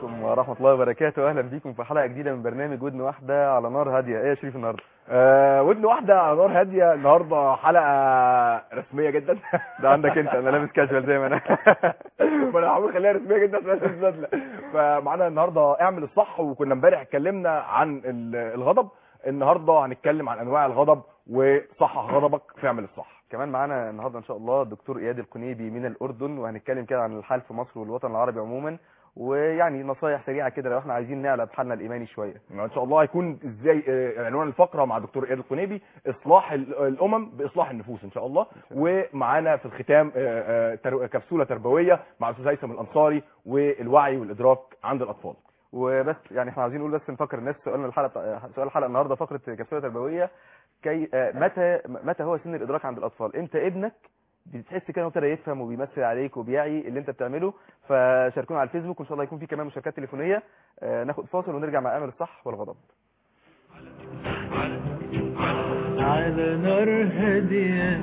عليكم ورحمة الله وبركاته أهلا بيكم في حلقة جديدة من برنامج ودن واحدة على نار هادية إيه يا شريف النهاردة؟ آه ودن واحدة على نار هادية النهاردة حلقة رسمية جدا ده عندك أنت أنا لابس كاجوال زي ما أنا ما انا هحاول اخليها رسمية جدا بس لابس بدلة فمعانا النهاردة اعمل الصح وكنا امبارح اتكلمنا عن ال- الغضب النهاردة هنتكلم عن انواع الغضب وصحح غضبك في اعمل الصح كمان معانا النهاردة إن شاء الله الدكتور إياد القنيبي من الأردن وهنتكلم كده عن الحال في مصر والوطن العربي عموما ويعني نصايح سريعة كده لو احنا عايزين نعلى بحالنا الإيماني شوية ان شاء الله هيكون ازاي آه، عنوان الفقره مع دكتور اياد القنيبي اصلاح ال- الامم باصلاح النفوس ان شاء الله ومعانا في الختام آه، آه، تر- كبسوله تربويه مع الاستاذ هيثم الانصاري والوعي والادراك عند الاطفال وبس يعني احنا عايزين نقول بس نفكر الناس سؤالنا الحلقه سؤال الحلقه النهارده فقره كبسوله تربويه كي آه، متى متى هو سن الادراك عند الاطفال امتى ابنك بتحس كده انه ابتدى يفهم وبيمثل عليك وبيعي اللي انت بتعمله فشاركونا على الفيسبوك وان شاء الله يكون في كمان مشاركات تليفونيه آه، ناخد فاصل ونرجع مع امل الصح والغضب على نار هادية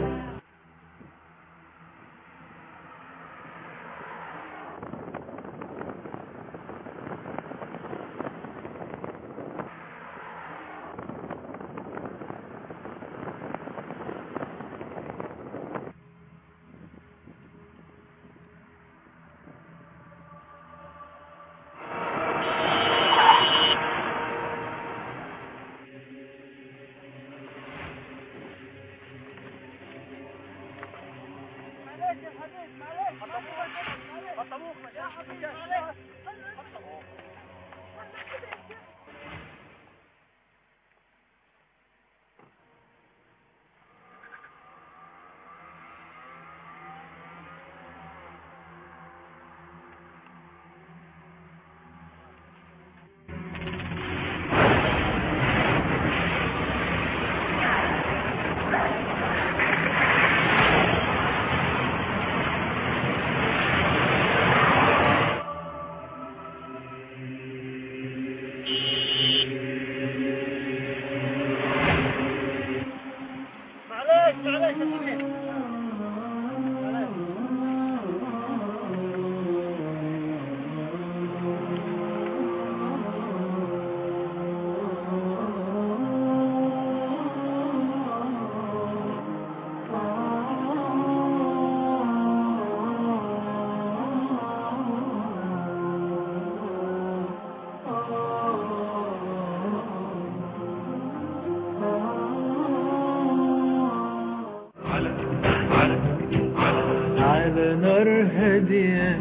على نار هادية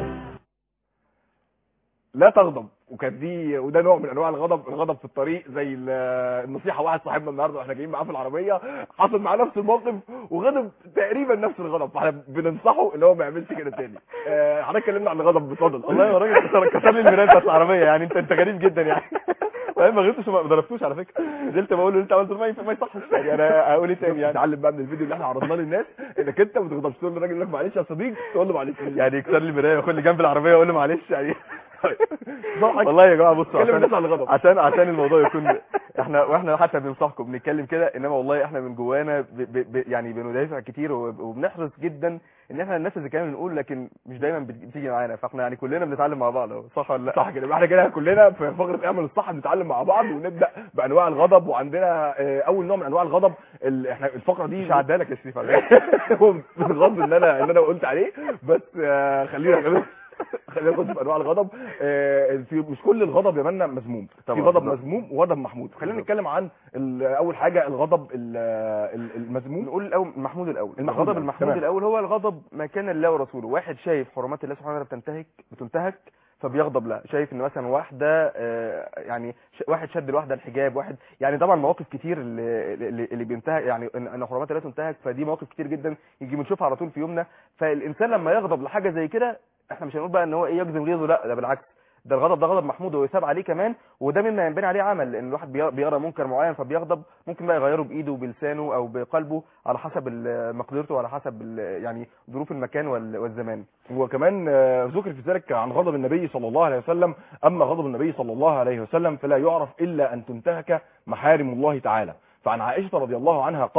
لا تغضب وكانت دي وده نوع من انواع الغضب الغضب في الطريق زي ال- النصيحه واحد صاحبنا النهارده واحنا جايين معاه في العربيه حصل معاه نفس الموقف وغضب تقريبا نفس الغضب فاحنا بننصحه ان هو ما يعملش كده تاني آه، حضرتك اتكلمنا عن الغضب بتفضل والله يا راجل كسر كسر لي المرايه بتاعت العربيه يعني انت انت غريب جدا يعني وأنا ما غلطتش وما ضربتوش على فكره نزلت بقول له اللي انت عملته ما ينفع- ما يصحش يعني انا هقول ايه تاني يعني نتعلم بقى من الفيديو اللي احنا عرضناه للناس انك انت ما تغضبش تقول للراجل يقول لك معلش يا صديق تقول له معلش يعني يكسر لي المرايه وياخد لي جنب العربيه ويقول لي معلش يعني ضحك والله يا جماعه بصوا كلم عشان الناس عن الغضب. عشان عشان الموضوع يكون احنا واحنا حتى بننصحكم بنتكلم كده انما والله احنا من جوانا ب ب ب يعني بندافع كتير وب- وبنحرص جدا ان احنا الناس اللي كانوا بنقول لكن مش دايما بت- بتيجي معانا فاحنا يعني كلنا بنتعلم مع بعض اهو صح ولا لا صح كده يبقى احنا كده كلنا في فقره اعمل الصح بنتعلم مع بعض ونبدا بانواع الغضب وعندنا آه، اول نوع من انواع الغضب ال- احنا الفقره دي مش هعديها لك يا شريف على فكرة. هو بالغضب اللي انا اللي انا قلت عليه بس آه، خلينا خلينا خلينا نخش في انواع الغضب آه، في مش كل الغضب يا منا مذموم في طبعا، غضب بالظبط. مذموم وغضب محمود خلينا بالظبط. نتكلم عن ال- اول حاجه الغضب ال- ال- المذموم نقول الاول المحمود الاول المحمود الغضب الأول. المحمود تمام. الاول هو الغضب ما كان الله ورسوله واحد شايف حرمات الله سبحانه وتعالى بتنتهك بتنتهك فبيغضب لها شايف ان مثلا واحده آه، يعني ش- واحد شد الواحده الحجاب واحد يعني طبعا مواقف كتير اللي, اللي اللي بينتهك يعني ان إن حرمات الله تنتهك فدي مواقف كتير جدا يجي بنشوفها على طول في يومنا فالانسان لما يغضب لحاجه زي كده احنا مش هنقول بقى ان هو ايه يجزم غيظه لا ده بالعكس ده الغضب ده غضب محمود ويثاب عليه كمان وده مما ينبني عليه عمل لان الواحد بي- بيرى منكر معين فبيغضب ممكن بقى يغيره بايده وبلسانه او بقلبه على حسب ال- مقدرته وعلى حسب ال- يعني ظروف المكان وال- والزمان وكمان آه، ذكر في ذلك عن غضب النبي صلى الله عليه وسلم أما غضب النبي صلى الله عليه وسلم فلا يعرف إلا أن تنتهك محارم الله تعالى فعن عائشة رضي الله عنها قالت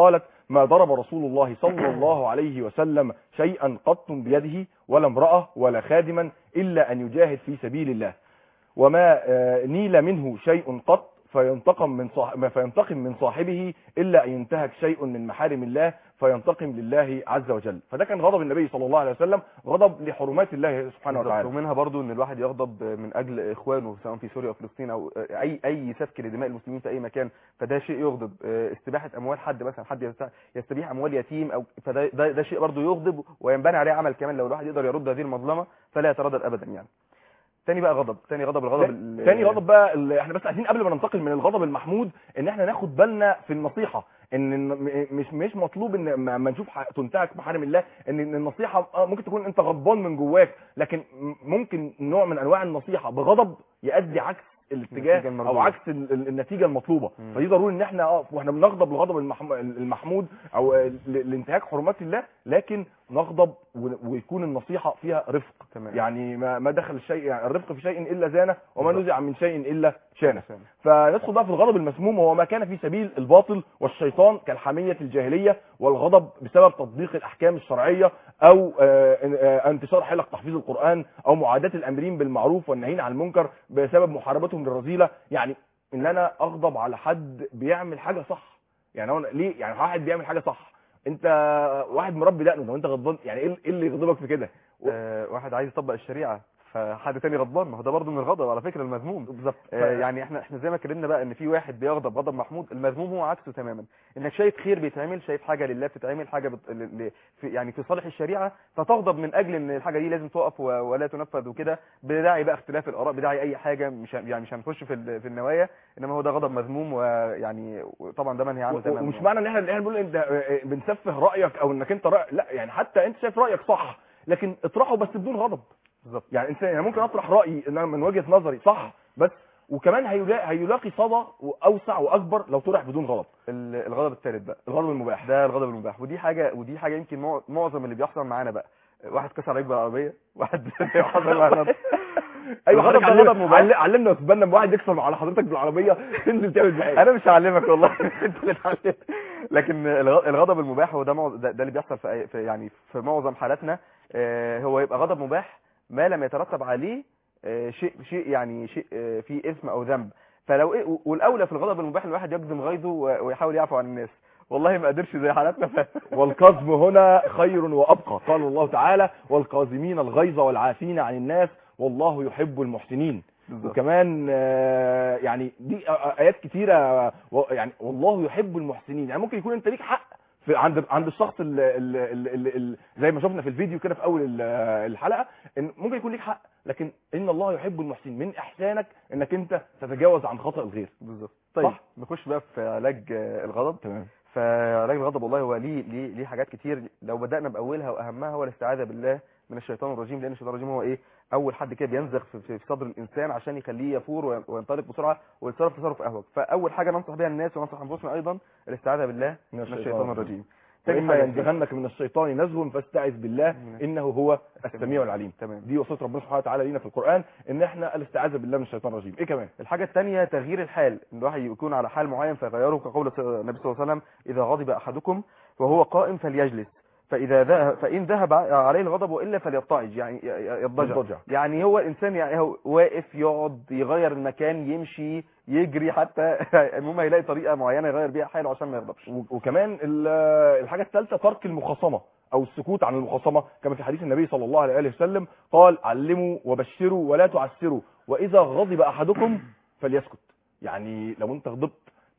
ما ضرب رسول الله صلى الله عليه وسلم شيئا قط بيده ولا امرأة ولا خادما إلا أن يجاهد في سبيل الله وما آه، نيل منه شيء قط فينتقم من صاحب فينتقم من صاحبه الا ان ينتهك شيء من محارم الله فينتقم لله عز وجل فده كان غضب النبي صلى الله عليه وسلم غضب لحرمات الله سبحانه بالظبط. وتعالى ومنها برضو ان الواحد يغضب من اجل اخوانه سواء في سوريا او فلسطين او اي اي سفك لدماء المسلمين في اي مكان فده شيء يغضب آه، استباحه اموال حد مثلا حد يست- يستبيح اموال يتيم او فده ده, ده شيء برضو يغضب وينبني عليه عمل كمان لو الواحد يقدر يرد هذه المظلمه فلا يتردد ابدا يعني تاني بقى غضب تاني غضب الغضب ال- تاني غضب بقى ال- احنا بس عايزين قبل ما ننتقل من الغضب المحمود ان احنا ناخد بالنا في النصيحه ان م- مش مش مطلوب ان ما ما نشوف ح- تنتهك محارم الله ان إن النصيحه آه، ممكن تكون انت غضبان من جواك لكن م- ممكن نوع من انواع النصيحه بغضب يؤدي عكس النتيجة الاتجاه او المرجوة. عكس ال- ال- النتيجه المطلوبه مم. فدي ضروري ان احنا اه واحنا بنغضب الغضب المحم- المحمود او ل- لانتهاك حرمات الله لكن نغضب و- ويكون النصيحه فيها رفق تمام. يعني ما ما دخل الشيء يعني الرفق في شيء الا زانه وما بالظبط. نزع من شيء الا شانه شانه. فندخل بقى في الغضب المسموم وهو ما كان في سبيل الباطل والشيطان كالحمية الجاهلية والغضب بسبب تطبيق الأحكام الشرعية أو آه، آه، انتشار حلق تحفيظ القرآن أو معاداة الأمرين بالمعروف والنهيين عن المنكر بسبب محاربتهم للرذيلة يعني إن أنا أغضب على حد بيعمل حاجة صح يعني هو أنا- ليه يعني واحد بيعمل حاجة صح انت واحد مربي دقنه لو انت غضبان يعني ايه إيه اللي يغضبك في كده آه، واحد عايز يطبق الشريعه فحد تاني غضبان ما هو ده برضه من الغضب على فكره المذموم بالظبط آه، يعني احنا احنا زي ما اتكلمنا بقى ان في واحد بيغضب غضب محمود المذموم هو عكسه تماما انك شايف خير بيتعمل شايف حاجه لله بتتعمل حاجه بت... ل... ل... في يعني في صالح الشريعه فتغضب من اجل ان الحاجه دي لازم تقف و... ولا تنفذ وكده بداعي بقى اختلاف الاراء بداعي اي حاجه مش ه- يعني مش هنخش في ال... في النوايا انما هو ده غضب مذموم ويعني طبعا ده منهي عنه و- تماما ومش يعني. معنى ان احنا ان احنا بنقول انت آه، بنسفه رايك او انك انت رأي لا يعني حتى انت شايف رايك صح لكن اطرحه بس بدون غضب بالظبط يعني انسان يعني ممكن اطرح رايي ان انا من وجهه نظري صح بس وكمان هيلاقي هيلاقي صدى اوسع واكبر لو طرح بدون غضب ال- الغضب الثالث بقى الغضب المباح ده الغضب المباح ودي حاجه ودي حاجه يمكن مع- معظم اللي بيحصل معانا بقى واحد كسر عليك بالعربيه واحد حصل معانا ايوه الغضب حضرتك ده غضب علمنا مباح. عل- علمنا وتبنى لما واحد يكسر على حضرتك بالعربيه تنزل تعمل معاه انا مش هعلمك والله انت اللي تعلم لكن الغ- الغضب المباح هو ده معظ- ده, ده اللي بيحصل في, أي- في يعني في معظم حالاتنا آه، هو يبقى غضب مباح ما لم يترتب عليه آه، شيء شيء يعني شيء آه، فيه اثم او ذنب فلو إيه والاولى في الغضب المباح ان الواحد يكظم غيظه و- ويحاول يعفو عن الناس والله ما قدرش زي حالاتنا ف... والكظم هنا خير وابقى قال الله تعالى والكاظمين الغيظ والعافين عن الناس والله يحب المحسنين بالظبط. وكمان آه، يعني دي آ- آ- ايات كتيره و- يعني والله يحب المحسنين يعني ممكن يكون انت ليك حق في عند عند الشخص اللي اللي اللي اللي زي ما شفنا في الفيديو كده في اول ال- الحلقه ان ممكن يكون ليك حق لكن ان الله يحب المحسنين من احسانك انك انت تتجاوز عن خطا الغير بالظبط طيب صح. نخش بقى في علاج آه، الغضب تمام فعلاج الغضب والله هو ليه ليه ليه حاجات كتير لو بدأنا بأولها وأهمها هو الاستعاذة بالله من الشيطان الرجيم لأن الشيطان الرجيم هو إيه أول حد كده بينزغ في, في في صدر الإنسان عشان يخليه يفور وين- وينطلق بسرعة ويتصرف تصرف أهوج فأول حاجة ننصح بها الناس وننصح أنفسنا أيضا الاستعاذة بالله من الشيطان الرجيم تاني وإما حاجة ينزغنك من الشيطان نزغ فاستعذ بالله إنه هو السميع العليم تمام دي وصيه ربنا سبحانه وتعالى لينا في القرآن إن إحنا الاستعاذة بالله من الشيطان الرجيم إيه كمان الحاجة الثانية تغيير الحال ان الواحد يكون على حال معين فيغيره كقول النبي صلى الله عليه وسلم إذا غضب أحدكم وهو قائم فليجلس فإذا ذهب فإن ذهب عليه الغضب وإلا فليضطجع يعني يضجع يضجع. يعني هو الإنسان يعني هو واقف يقعد يغير المكان يمشي يجري حتى المهم هيلاقي طريقة معينة يغير بيها حاله عشان ما يغضبش و- وكمان ال- الحاجة الثالثة ترك المخاصمة أو السكوت عن المخاصمة كما في حديث النبي صلى الله عليه وسلم قال علموا وبشروا ولا تعسروا وإذا غضب أحدكم فليسكت يعني لو أنت غضبت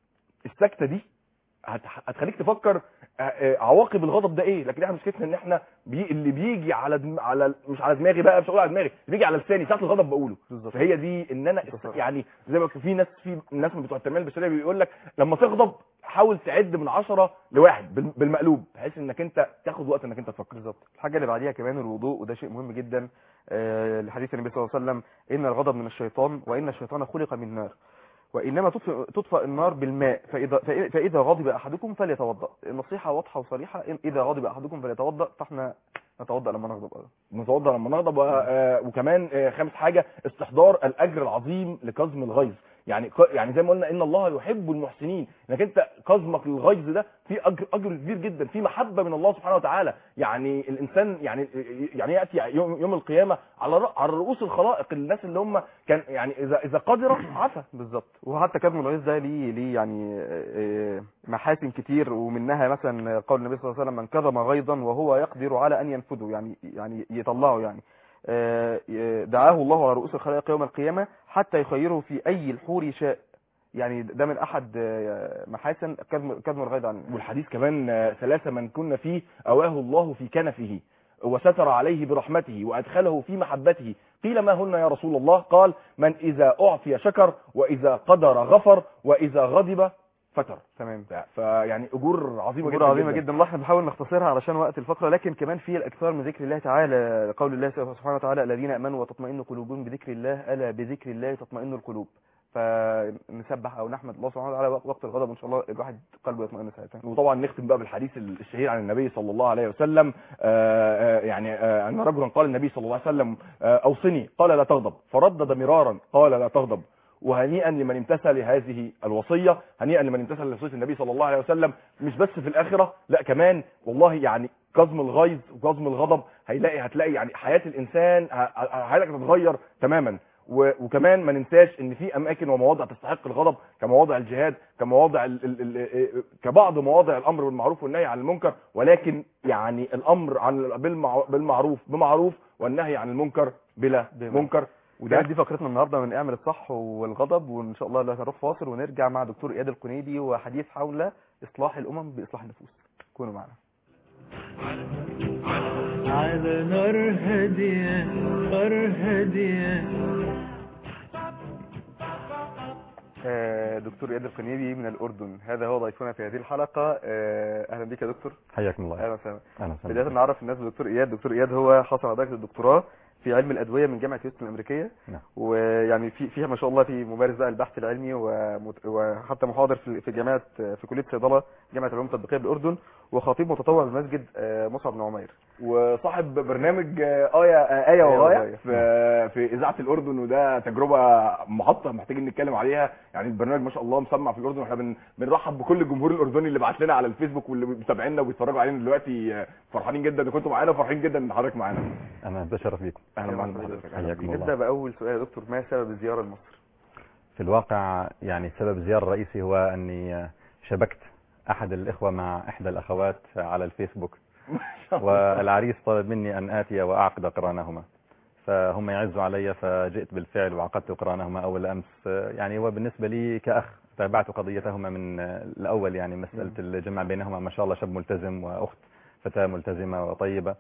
السكتة دي هت- هتخليك تفكر آه، آه، عواقب الغضب ده ايه لكن احنا مشكلتنا ان احنا بي اللي بيجي على دم على مش على دماغي بقى مش هقول على دماغي اللي بيجي على لساني ساعه الغضب بقوله بالظبط فهي دي ان انا بالظبط. يعني زي ما في ناس في ناس من بتوع التنميه البشريه بيقول لك لما تغضب حاول تعد من عشرة لواحد بال- بالمقلوب بحيث انك انت تاخد وقت انك انت تفكر بالظبط الحاجة اللي بعديها كمان الوضوء وده شيء مهم جدا آه، لحديث النبي صلى الله عليه وسلم إن الغضب من الشيطان وإن الشيطان خلق من نار وإنما تطفئ, تطفئ النار بالماء فإذا, فإ- فإذا غضب أحدكم فليتوضأ النصيحة واضحة وصريحة إن إذا غضب أحدكم فليتوضأ فإحنا نتوضأ لما نغضب أيضا. نتوضا لما نغضب و- آه، وكمان آه، خامس حاجه استحضار الاجر العظيم لكظم الغيظ يعني ق- يعني زي ما قلنا ان الله يحب المحسنين انك انت كظمك للغيظ ده في اجر اجر كبير جدا في محبه من الله سبحانه وتعالى يعني الانسان يعني يعني ياتي يوم, يوم القيامه على رأ- على رؤوس الخلائق الناس اللي هم كان يعني اذا اذا قدر عفا بالظبط وحتى كظم الغيظ ده ليه ليه يعني آه، محاسن كتير ومنها مثلا قول النبي صلى الله عليه وسلم من كظم غيظا وهو يقدر على ان ينفذه يعني يعني يطلعه يعني آه، ي- دعاه الله على رؤوس الخلائق يوم القيامه حتى يخيره في اي الحور شاء يعني ده من احد آه، محاسن كظم كظم الغيظ عن والحديث كمان آه، ثلاثة من كنا فيه أواه الله في كنفه وستر عليه برحمته وأدخله في محبته قيل ما هن يا رسول الله قال من إذا أعطي شكر وإذا قدر غفر وإذا غضب فتر تمام ف- فيعني أجور عظيمة أمور جدا عظيمة جدا والله احنا بنحاول نختصرها علشان وقت الفقرة لكن كمان في الأكثار من ذكر الله تعالى قول الله سبحانه وتعالى الذين آمنوا وتطمئن قلوبهم بذكر الله ألا بذكر الله تطمئن القلوب فنسبح أو نحمد الله سبحانه وتعالى وقت الغضب إن شاء الله الواحد قلبه يطمئن ساعتها وطبعا نختم بقى بالحديث الشهير عن النبي صلى الله عليه وسلم آه، آه، يعني آه، أن رجلا قال النبي صلى الله عليه وسلم آه، أوصني قال لا تغضب فردد مرارا قال لا تغضب وهنيئا لمن امتثل هذه الوصية هنيئا لمن امتثل لوصية النبي صلى الله عليه وسلم مش بس في الآخرة لا كمان والله يعني كظم الغيظ وكظم الغضب هيلاقي هتلاقي يعني حياة الإنسان ه- ه- حياتك هتتغير تماما و- وكمان ما ننساش ان في اماكن ومواضع تستحق الغضب كمواضع الجهاد كمواضع ال ال ال كبعض مواضع الامر بالمعروف والنهي عن المنكر ولكن يعني الامر عن بالمع- بالمعروف بمعروف والنهي عن المنكر بلا بما. منكر وده وده دي فقرتنا النهارده من اعمل الصح والغضب وان شاء الله لا هنروح فاصل ونرجع مع دكتور اياد القنيدي وحديث حول اصلاح الامم باصلاح النفوس كونوا معنا على نار هادية نار هادية آه، دكتور اياد القنيدي من الاردن هذا هو ضيفنا في هذه الحلقه آه، اهلا بك يا دكتور حياكم الله اهلا وسهلا اهلا بدايه وسهلا نعرف الناس بدكتور اياد دكتور اياد هو حصل على درجه الدكتوراه في علم الادويه من جامعه هيوستن الامريكيه نعم. ويعني في فيها ما شاء الله في ممارس بقى البحث العلمي ومت- وحتى محاضر في في جامعه في كليه صيدله جامعه العلوم التطبيقيه بالاردن وخطيب متطوع بمسجد آه، مصعب بن عمير وصاحب برنامج آه، آية آه، آية وغاية. وغاية في في إذاعة الأردن وده تجربة محطة محتاجين نتكلم عليها يعني البرنامج ما شاء الله مسمع في الأردن واحنا بن- بنرحب بكل الجمهور الأردني اللي بعت لنا على الفيسبوك واللي بيتابعينا وبيتفرجوا علينا دلوقتي آه، فرحانين جدا ان كنتوا معانا وفرحانين جدا ان حضرتك معانا انا بتشرف بكم اهلا وسهلا بحضرتك أهلاً حياكم بيك. الله. نبدا باول سؤال يا دكتور ما سبب الزياره لمصر في الواقع يعني سبب الزيارة الرئيسي هو اني شبكت احد الاخوة مع احدى الاخوات على الفيسبوك والعريس طلب مني ان اتي واعقد قرانهما فهم يعزوا علي فجئت بالفعل وعقدت قرانهما اول امس يعني هو بالنسبة لي كاخ تابعت قضيتهما من الاول يعني مسألة الجمع بينهما ما شاء الله شاب ملتزم واخت فتاة ملتزمة وطيبة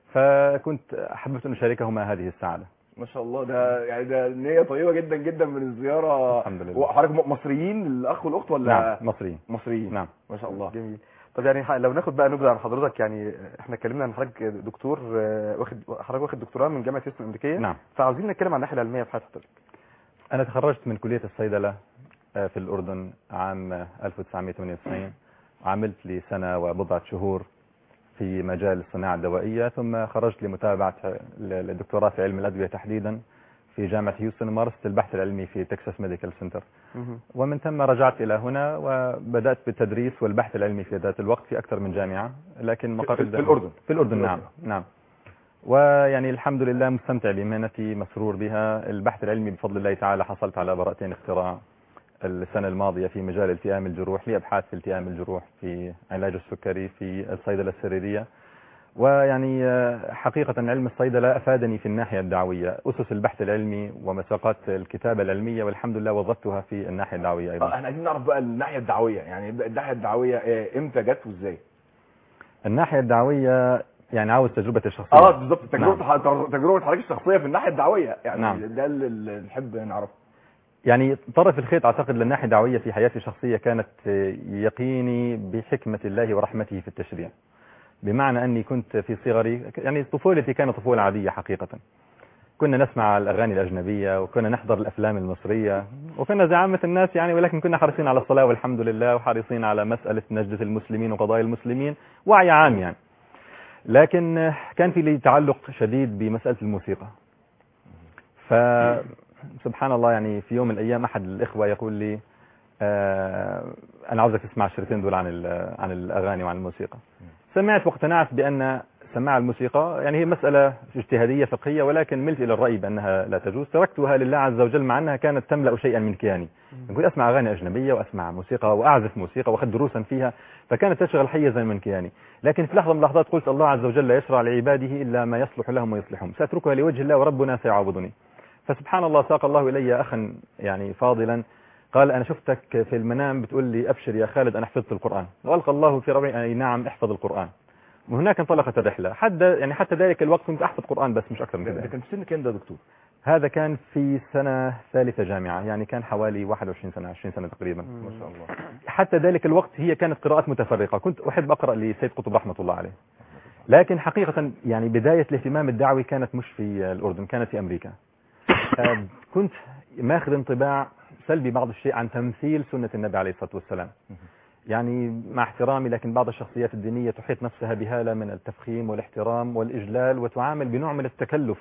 فكنت حببت ان اشاركهما هذه السعادة ما شاء الله ده يعني ده نية طيبة جدا جدا من الزيارة الحمد لله. وحضرتك مصريين الاخ والاخت ولا نعم مصريين مصريين نعم ما شاء الله جميل طب يعني ح- لو ناخد بقى نبذه عن حضرتك يعني احنا اتكلمنا عن حضرتك دكتور آه، واخد حضرتك واخد دكتوراه من جامعه هيوستن الامريكيه نعم فعاوزين نتكلم عن الناحيه العلميه في حياه حضرتك أنا تخرجت من كلية الصيدلة آه، في الأردن عام آه، 1998 عملت لي سنة وبضعة شهور في مجال الصناعة الدوائية ثم خرجت لمتابعة آه، الدكتوراه في علم الأدوية تحديدا في جامعة هيوستن مارست البحث العلمي في تكساس ميديكال سنتر ومن ثم رجعت إلى هنا وبدأت بالتدريس والبحث العلمي في ذات الوقت في أكثر من جامعة لكن مقر في- في الدراسة- الأردن. في الأردن في نعم نعم ويعني الحمد لله مستمتع بمهنتي مسرور بها البحث العلمي بفضل الله تعالى حصلت على براءتين اختراع السنة الماضية في مجال التئام الجروح لأبحاث في التئام الجروح في علاج السكري في الصيدلة السريرية ويعني آه، حقيقة علم الصيدلة أفادني في الناحية الدعوية أسس البحث العلمي ومساقات الكتابة العلمية والحمد لله وظفتها في الناحية الدعوية آه، أيضا احنا عايزين نعرف بقى الناحية الدعوية يعني الناحية الدعوية آه، امتى جت وازاي الناحية الدعوية يعني عاوز تجربة الشخصية اه بالظبط تجربة نعم. ح- تجربة حضرتك الشخصية في الناحية الدعوية يعني نعم. ده اللي اللي نحب نعرفه يعني طرف الخيط أعتقد للناحية الدعوية في حياتي الشخصية كانت آه، يقيني بحكمة الله ورحمته في التشريع بمعنى أني كنت في صغري يعني طفولتي كانت طفولة عادية حقيقة كنا نسمع الأغاني الأجنبية وكنا نحضر الأفلام المصرية وكنا زي عامة الناس يعني ولكن كنا حريصين على الصلاة والحمد لله وحريصين على مسألة نجدة المسلمين وقضايا المسلمين وعي عام يعني لكن آه، كان في لي تعلق شديد بمسألة الموسيقى ف سبحان الله يعني في يوم من الايام احد الاخوه يقول لي آه انا عاوزك تسمع الشريطين دول عن ال- عن الاغاني وعن الموسيقى سمعت واقتنعت بان سماع الموسيقى يعني هي مسألة اجتهادية فقهية ولكن ملت إلى الرأي بأنها لا تجوز تركتها لله عز وجل مع أنها كانت تملأ شيئا من كياني كنت أسمع أغاني أجنبية وأسمع موسيقى وأعزف موسيقى وأخذ دروسا فيها فكانت تشغل حيزا من كياني لكن في لحظة من اللحظات قلت الله عز وجل لا يشرع لعباده إلا ما يصلح لهم ويصلحهم سأتركها لوجه الله وربنا سيعوضني فسبحان الله ساق الله إلي أخا يعني فاضلا قال أنا شفتك في المنام بتقول لي أبشر يا خالد أنا حفظت القرآن وألقى الله في ربعي أي نعم احفظ القرآن وهناك انطلقت الرحلة حتى يعني حتى ذلك الوقت كنت أحفظ قرآن بس مش أكثر من ده كده كان في سن كام ده يا دكتور هذا كان في سنة ثالثة جامعة يعني كان حوالي 21 سنة 20 سنة تقريبا ما شاء الله حتى ذلك الوقت هي كانت قراءات متفرقة كنت أحب أقرأ لسيد قطب رحمة الله عليه لكن حقيقة يعني بداية الاهتمام الدعوي كانت مش في الأردن كانت في أمريكا آه، كنت ماخذ انطباع سلبي بعض الشيء عن تمثيل سنة النبي عليه الصلاة والسلام يعني مع احترامي لكن بعض الشخصيات الدينية تحيط نفسها بهالة من التفخيم والاحترام والإجلال وتعامل بنوع من التكلف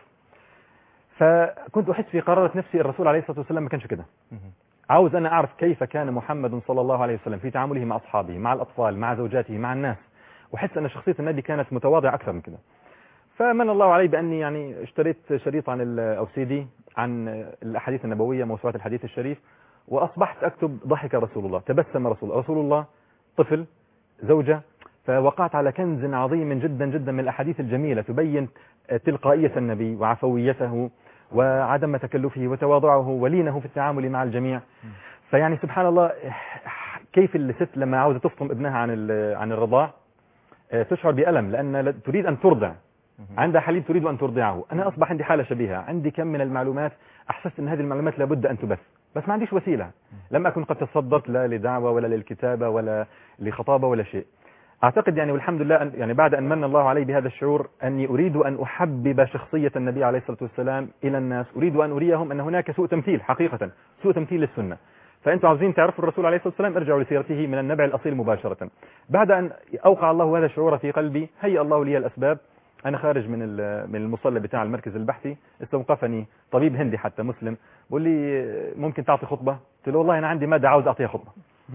فكنت أحس في قرارة نفسي الرسول عليه الصلاة والسلام ما كانش كده عاوز أنا أعرف كيف كان محمد صلى الله عليه وسلم في تعامله مع أصحابه مع الأطفال مع زوجاته مع الناس وحس أن شخصية النبي كانت متواضعة أكثر من كده فمن الله علي بأني يعني اشتريت شريط عن ال- أو سي دي عن الأحاديث النبوية موسوعة الحديث الشريف وأصبحت أكتب ضحك رسول الله تبسم رسول الله رسول الله طفل زوجة فوقعت على كنز عظيم جدا جدا من الأحاديث الجميلة تبين تلقائية النبي وعفويته وعدم تكلفه وتواضعه ولينه في التعامل مع الجميع فيعني سبحان الله كيف الست لما عاوزة تفطم ابنها عن ال- عن الرضاع آه، تشعر بألم لأن لا- تريد أن ترضع عندها حليب تريد أن ترضعه أنا أصبح عندي حالة شبيهة عندي كم من المعلومات أحسست أن هذه المعلومات لابد أن تبث بس ما عنديش وسيلة لم أكن قد تصدرت لا لدعوة ولا للكتابة ولا لخطابة ولا شيء أعتقد يعني والحمد لله أن يعني بعد أن من الله علي بهذا الشعور أني أريد أن أحبب شخصية النبي عليه الصلاة والسلام إلى الناس أريد أن أريهم أن هناك سوء تمثيل حقيقة سوء تمثيل للسنة فأنتم عاوزين تعرفوا الرسول عليه الصلاة والسلام ارجعوا لسيرته من النبع الأصيل مباشرة بعد أن أوقع الله هذا الشعور في قلبي هيأ الله لي الأسباب أنا خارج من ال- من المصلى بتاع المركز البحثي استوقفني طبيب هندي حتى مسلم بقول لي ممكن تعطي خطبة قلت له والله أنا عندي مادة عاوز أعطيها خطبة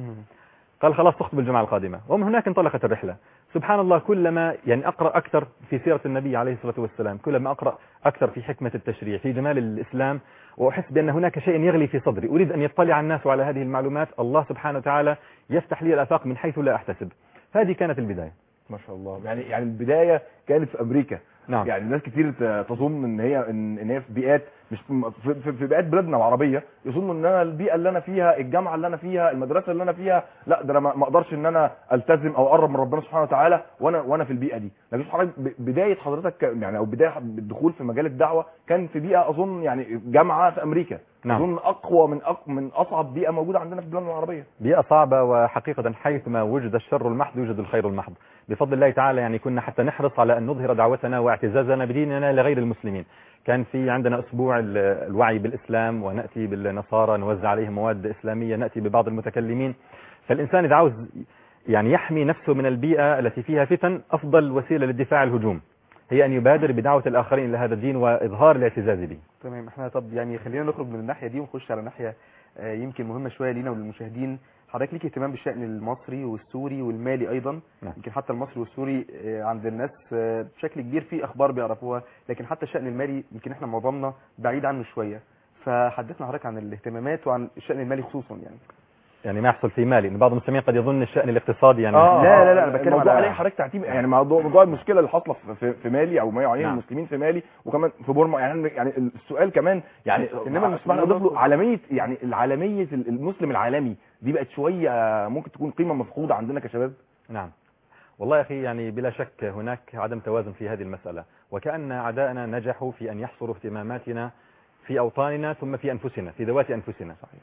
قال خلاص تخطب الجمعة القادمة ومن هناك انطلقت الرحلة سبحان الله كلما يعني أقرأ أكثر في سيرة النبي عليه الصلاة والسلام كلما أقرأ أكثر في حكمة التشريع في جمال الإسلام وأحس بأن هناك شيء يغلي في صدري أريد أن يطلع الناس على هذه المعلومات الله سبحانه وتعالى يفتح لي الآفاق من حيث لا أحتسب هذه كانت البداية ما شاء الله يعني يعني البدايه كانت في امريكا نعم يعني ناس كتير ت- تظن ان هي ان إن هي في بيئات مش في, في, في بيئات بلادنا العربيه يظنوا ان انا البيئه اللي انا فيها الجامعه اللي انا فيها المدرسه اللي انا فيها لا ده انا ما ما اقدرش ان انا التزم او اقرب من ربنا سبحانه وتعالى وانا وانا في البيئه دي لكن حضرتك ب- بدايه حضرتك ك- يعني او بدايه الدخول في مجال الدعوه كان في بيئه اظن يعني جامعه في امريكا نعم. اظن اقوى من أق... من اصعب بيئه موجوده عندنا في بلادنا العربيه بيئة صعبة وحقيقة حيثما وجد الشر المحض يوجد الخير المحض بفضل الله تعالى يعني كنا حتى نحرص على أن نظهر دعوتنا واعتزازنا بديننا لغير المسلمين كان في عندنا أسبوع ال- الوعي بالإسلام ونأتي بالنصارى نوزع عليهم مواد إسلامية نأتي ببعض المتكلمين فالإنسان إذا عاوز يعني يحمي نفسه من البيئة التي فيها فتن أفضل وسيلة للدفاع الهجوم هي أن يبادر بدعوة الآخرين إلى هذا الدين وإظهار الاعتزاز به تمام احنا طب يعني خلينا نخرج من الناحيه دي ونخش على ناحيه آه، يمكن مهمه شويه لينا وللمشاهدين حضرتك ليك اهتمام بالشأن المصري والسوري والمالي ايضا نعم. يمكن حتى المصري والسوري آه، عند الناس آه، بشكل كبير في اخبار بيعرفوها لكن حتى الشأن المالي يمكن احنا معظمنا بعيد عنه شويه فحدثنا حضرتك عن الاهتمامات وعن الشأن المالي خصوصا يعني يعني ما يحصل في مالي إن بعض المسلمين قد يظن الشأن الاقتصادي يعني آه لا، لا، لا، أنا بتكلم الموضوع على- عليه حضرتك تعتيم يعني موضوع موضوع المشكله اللي حاصله في- في, في مالي او ما يعانيه نعم. المسلمين في مالي وكمان في بورما يعني يعني السؤال كمان يعني إنما انما اسمح لي المسلمين اضيف له عالميه يعني العالميه المسلم العالمي دي بقت شويه ممكن تكون قيمه مفقوده عندنا كشباب نعم والله يا أخي يعني بلا شك هناك عدم توازن في هذه المسألة وكأن أعداءنا نجحوا في أن يحصروا اهتماماتنا في أوطاننا ثم في أنفسنا في ذوات أنفسنا صحيح.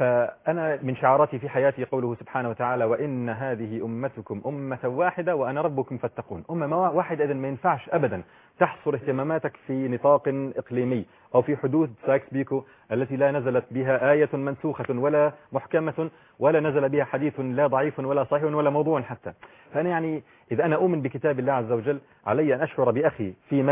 فأنا من شعاراتي في حياتي قوله سبحانه وتعالى وإن هذه أمتكم أمة واحدة وأنا ربكم فاتقون أمة ما- واحدة إذن ما ينفعش أبدا تحصر اهتماماتك في نطاق إقليمي أو في حدود سايكس بيكو التي لا نزلت بها آية منسوخة ولا محكمة ولا نزل بها حديث لا ضعيف ولا صحيح ولا موضوع حتى فأنا يعني إذا أنا أؤمن بكتاب الله عز وجل علي أن أشعر بأخي في مالي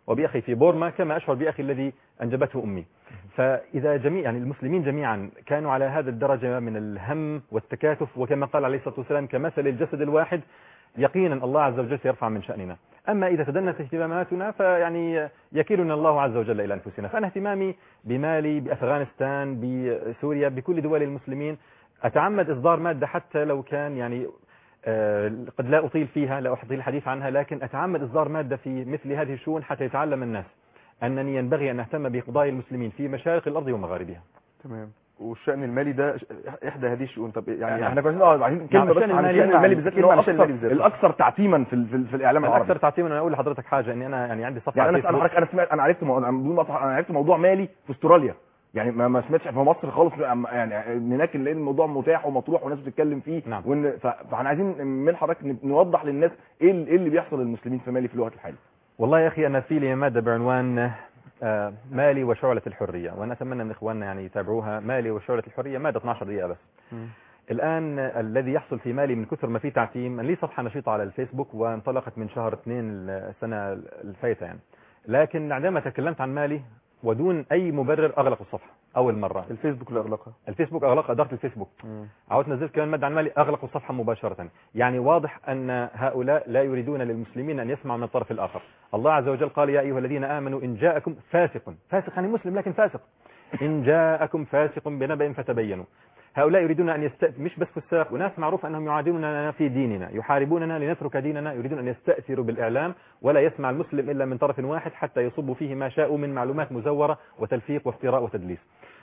وبأخي في بورما كما أشعر بأخي الذي أنجبته أمي فإذا جميع يعني المسلمين جميعا كانوا على هذا الدرجة من الهم والتكاتف وكما قال عليه الصلاة والسلام كمثل الجسد الواحد يقينا الله عز وجل سيرفع من شأننا أما إذا تدنت اهتماماتنا فيعني يكيلنا الله عز وجل إلى أنفسنا فأنا اهتمامي بمالي بأفغانستان بسوريا بكل دول المسلمين أتعمد إصدار مادة حتى لو كان يعني آه، قد لا أطيل فيها لا أحطي الحديث عنها لكن أتعمد إصدار مادة في مثل هذه الشؤون حتى يتعلم الناس أنني ينبغي أن أهتم بقضايا المسلمين في مشارق الأرض ومغاربها تمام والشأن المالي ده ش- إحدى هذه الشؤون طب يعني يعني احنا كنا آه، عايزين كلمه بس الشأن عن المالي الشأن نعم. المالي بالذات كلمة اللي هو عن الشأن المالي الاكثر بالذات. الاكثر تعتيما في ال- في, ال- في الاعلام العربي الأكثر تعتيما أنا أقول لحضرتك حاجة أني أنا يعني عندي صفحة يعني على انا اسال الفيسبوك. حضرتك انا سمعت انا عرفت مو... أنا بدون ما أقطع، انا عرفت موضوع مالي في استراليا يعني ما ما سمعتش في مصر خالص أما- يعني هناك نلاقي الموضوع متاح ومطروح وناس بتتكلم فيه نعم. وان ف... فاحنا عايزين من حضرتك ن- نوضح للناس ايه ال- ايه اللي بيحصل للمسلمين في مالي في الوقت الحالي والله يا أخي أنا في لي مادة بعنوان آه، مالي وشعلة الحرية وأنا أتمنى من إخواننا يعني يتابعوها مالي وشعلة الحرية مادة 12 دقيقة بس مم. الآن الذي يحصل في مالي من كثر ما في تعتيم لي صفحة نشيطة على الفيسبوك وانطلقت من شهر اثنين السنة الفايتة يعني لكن عندما تكلمت عن مالي ودون أي مبرر أغلقوا الصفحة أول مرة الفيسبوك اللي أغلقها الفيسبوك أغلق إدارة الفيسبوك عاوز نزلت كمان مادة عن مالي أغلقوا الصفحة مباشرة يعني واضح أن هؤلاء لا يريدون للمسلمين أن يسمعوا من الطرف الآخر الله عز وجل قال يا أيها الذين آمنوا إن جاءكم فاسق فاسق يعني مسلم لكن فاسق إن جاءكم فاسق بنبأ فتبينوا هؤلاء يريدون أن يست... مش بس فساق وناس معروف أنهم يعادوننا في ديننا يحاربوننا لنترك ديننا يريدون أن يستأثروا بالإعلام ولا يسمع المسلم إلا من طرف واحد حتى يصبوا فيه ما شاءوا من معلومات مزورة وتلفيق وافتراء وتدليس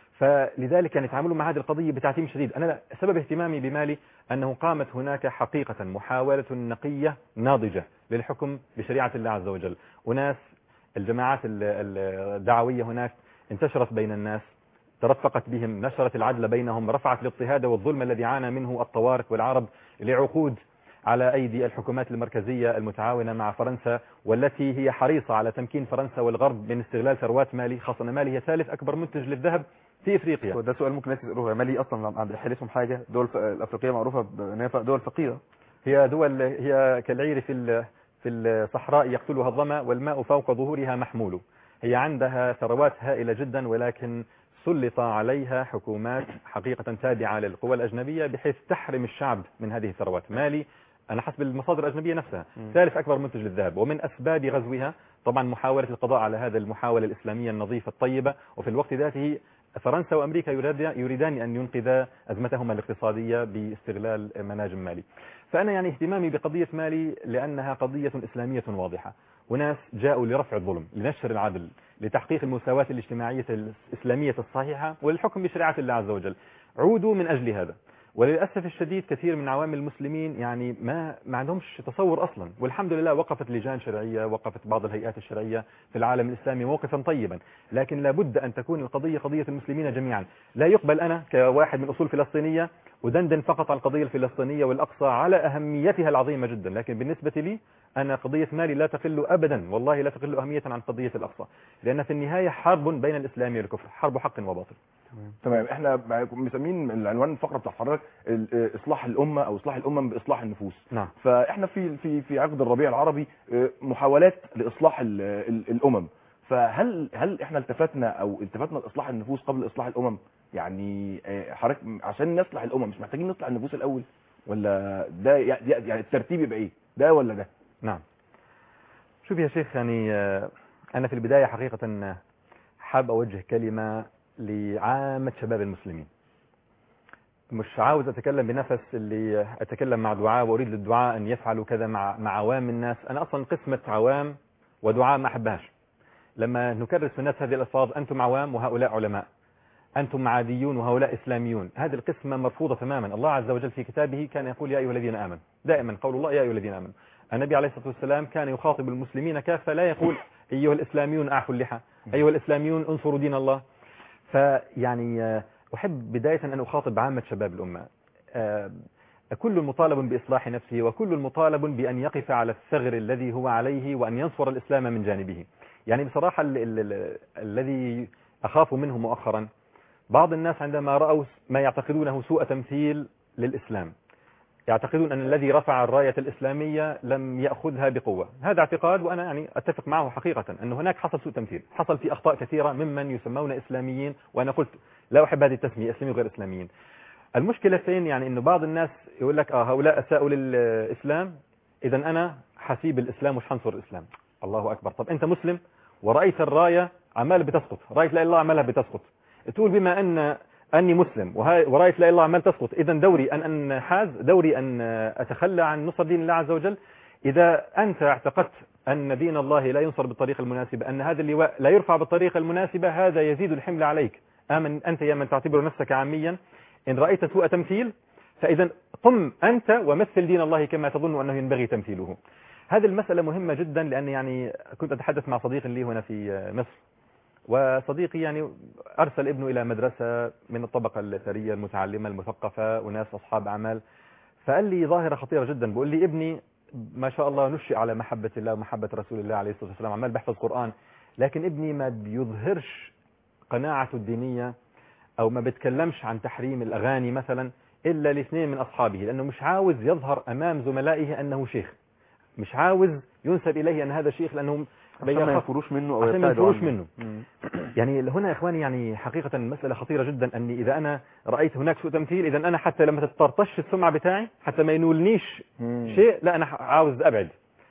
فلذلك يعني يتعاملوا مع هذه القضية بتعتيم شديد أنا سبب اهتمامي بمالي أنه قامت هناك حقيقة محاولة نقية ناضجة للحكم بشريعة الله عز وجل وناس الجماعات ال- ال- الدعوية هناك انتشرت بين الناس ترفقت بهم نشرت العدل بينهم رفعت الاضطهاد والظلم الذي عانى منه الطوارق والعرب لعقود على أيدي الحكومات المركزية المتعاونة مع فرنسا والتي هي حريصة على تمكين فرنسا والغرب من استغلال ثروات مالي خاصة أن مالي هي ثالث أكبر منتج للذهب في إفريقيا وده سؤال ممكن الناس يسألوه هي مالي أصلا عند حالتهم حاجة دول ف- الأفريقية معروفة بأن هي ف- دول فقيرة هي دول هي كالعير في ال- في الصحراء يقتلها الظما والماء فوق ظهورها محمول هي عندها ثروات هائلة جدا ولكن سلط عليها حكومات حقيقة تابعة للقوى الأجنبية بحيث تحرم الشعب من هذه الثروات مالي أنا حسب المصادر الأجنبية نفسها مم. ثالث أكبر منتج للذهب ومن أسباب غزوها طبعا محاولة القضاء على هذا المحاولة الإسلامية النظيفة الطيبة وفي الوقت ذاته فرنسا وأمريكا يريد- يريدان أن ينقذا أزمتهما الاقتصادية باستغلال مناجم مالي فأنا يعني اهتمامي بقضية مالي لأنها قضية إسلامية واضحة وناس جاءوا لرفع الظلم لنشر العدل لتحقيق المساواة الاجتماعية الإسلامية الصحيحة وللحكم بشريعة الله عز وجل عودوا من أجل هذا وللأسف الشديد كثير من عوام المسلمين يعني ما ما عندهمش تصور أصلا والحمد لله وقفت لجان شرعية وقفت بعض الهيئات الشرعية في العالم الإسلامي موقفا طيبا لكن لابد أن تكون القضية قضية المسلمين جميعا لا يقبل أنا كواحد من أصول فلسطينية ودندن فقط على القضية الفلسطينية والأقصى على أهميتها العظيمة جدا لكن بالنسبة لي أنا قضية مالي لا تقل أبدا والله لا تقل أهمية عن قضية الأقصى لأن في النهاية حرب بين الإسلام والكفر حرب حق وباطل تمام احنا مسمين العنوان الفقره بتاع حضرتك ال- اصلاح الامه او اصلاح الامم باصلاح النفوس نعم فاحنا في في في عقد الربيع العربي آه، محاولات لاصلاح ال- ال- الامم فهل هل احنا التفتنا او التفتنا لاصلاح النفوس قبل اصلاح الامم يعني آه، حضرتك عشان نصلح الامم مش محتاجين نصلح النفوس الاول ولا ده يع- يعني الترتيب يبقى ايه ده ولا ده نعم شوف يا شيخ يعني آه، أنا في البداية حقيقة آه، حاب أوجه كلمة لعامة شباب المسلمين مش عاوز أتكلم بنفس اللي آه، أتكلم مع دعاء وأريد للدعاء أن يفعلوا كذا مع مع عوام الناس أنا أصلا قسمة عوام ودعاء ما أحبهاش لما نكرس في الناس هذه الألفاظ أنتم عوام وهؤلاء علماء أنتم عاديون وهؤلاء إسلاميون هذه القسمة مرفوضة تماما الله عز وجل في كتابه كان يقول يا أيها الذين آمنوا دائما قول الله يا أيها الذين آمنوا النبي عليه الصلاة والسلام كان يخاطب المسلمين كافة لا يقول أيها الإسلاميون أعفوا اللحى أيها الإسلاميون انصروا دين الله فيعني آه، أحب بداية أن أخاطب عامة شباب الأمة آه، كل مطالب بإصلاح نفسه وكل مطالب بأن يقف على الثغر الذي هو عليه وأن ينصر الإسلام من جانبه يعني بصراحة ال ال ال الذي أخاف منه مؤخرا بعض الناس عندما رأوا ما يعتقدونه سوء تمثيل للإسلام يعتقدون أن الذي رفع الراية الإسلامية لم يأخذها بقوة هذا اعتقاد وأنا يعني أتفق معه حقيقة أن هناك حصل سوء تمثيل حصل في أخطاء كثيرة ممن يسمون إسلاميين وأنا قلت لا أحب هذه التسمية إسلامي غير إسلاميين المشكلة فين يعني أنه بعض الناس يقول لك آه هؤلاء أساءوا للإسلام إذا أنا حسيب الإسلام مش حنصر الإسلام الله أكبر طب أنت مسلم ورأيت الراية عمال بتسقط رأيت لا إله إلا الله عمالها بتسقط تقول بما أن أني مسلم وهاي- ورأيت لا إله إلا الله عمال تسقط إذا دوري أن أنحاز دوري أن أتخلى عن نصر دين الله عز وجل إذا أنت اعتقدت أن دين الله لا ينصر بالطريقة المناسبة أن هذا اللواء لا يرفع بالطريقة المناسبة هذا يزيد الحمل عليك آمن أنت يا من تعتبر نفسك عاميا إن رأيت سوء تمثيل فإذا قم أنت ومثل دين الله كما تظن أنه ينبغي تمثيله هذه المسألة مهمة جدا لأن يعني كنت أتحدث مع صديق لي هنا في مصر وصديقي يعني أرسل ابنه إلى مدرسة من الطبقة الثرية المتعلمة المثقفة وناس أصحاب أعمال فقال لي ظاهرة خطيرة جدا بقول لي ابني ما شاء الله نشئ على محبة الله ومحبة رسول الله عليه الصلاة والسلام عمال بيحفظ قرآن لكن ابني ما بيظهرش قناعته الدينية أو ما بيتكلمش عن تحريم الأغاني مثلا إلا لاثنين من أصحابه لأنه مش عاوز يظهر أمام زملائه أنه شيخ مش عاوز ينسب إليه أن هذا شيخ لأنه عشان ما بيخاف- ينفروش منه او عشان ما يبتعدوا ينفروش عنه. منه مم. يعني هنا يا اخواني يعني حقيقة مسألة خطيرة جدا اني اذا انا رأيت هناك سوء تمثيل اذا انا حتى لما تطرطش السمعة بتاعي حتى ما ينولنيش مم. شيء لا انا عاوز ابعد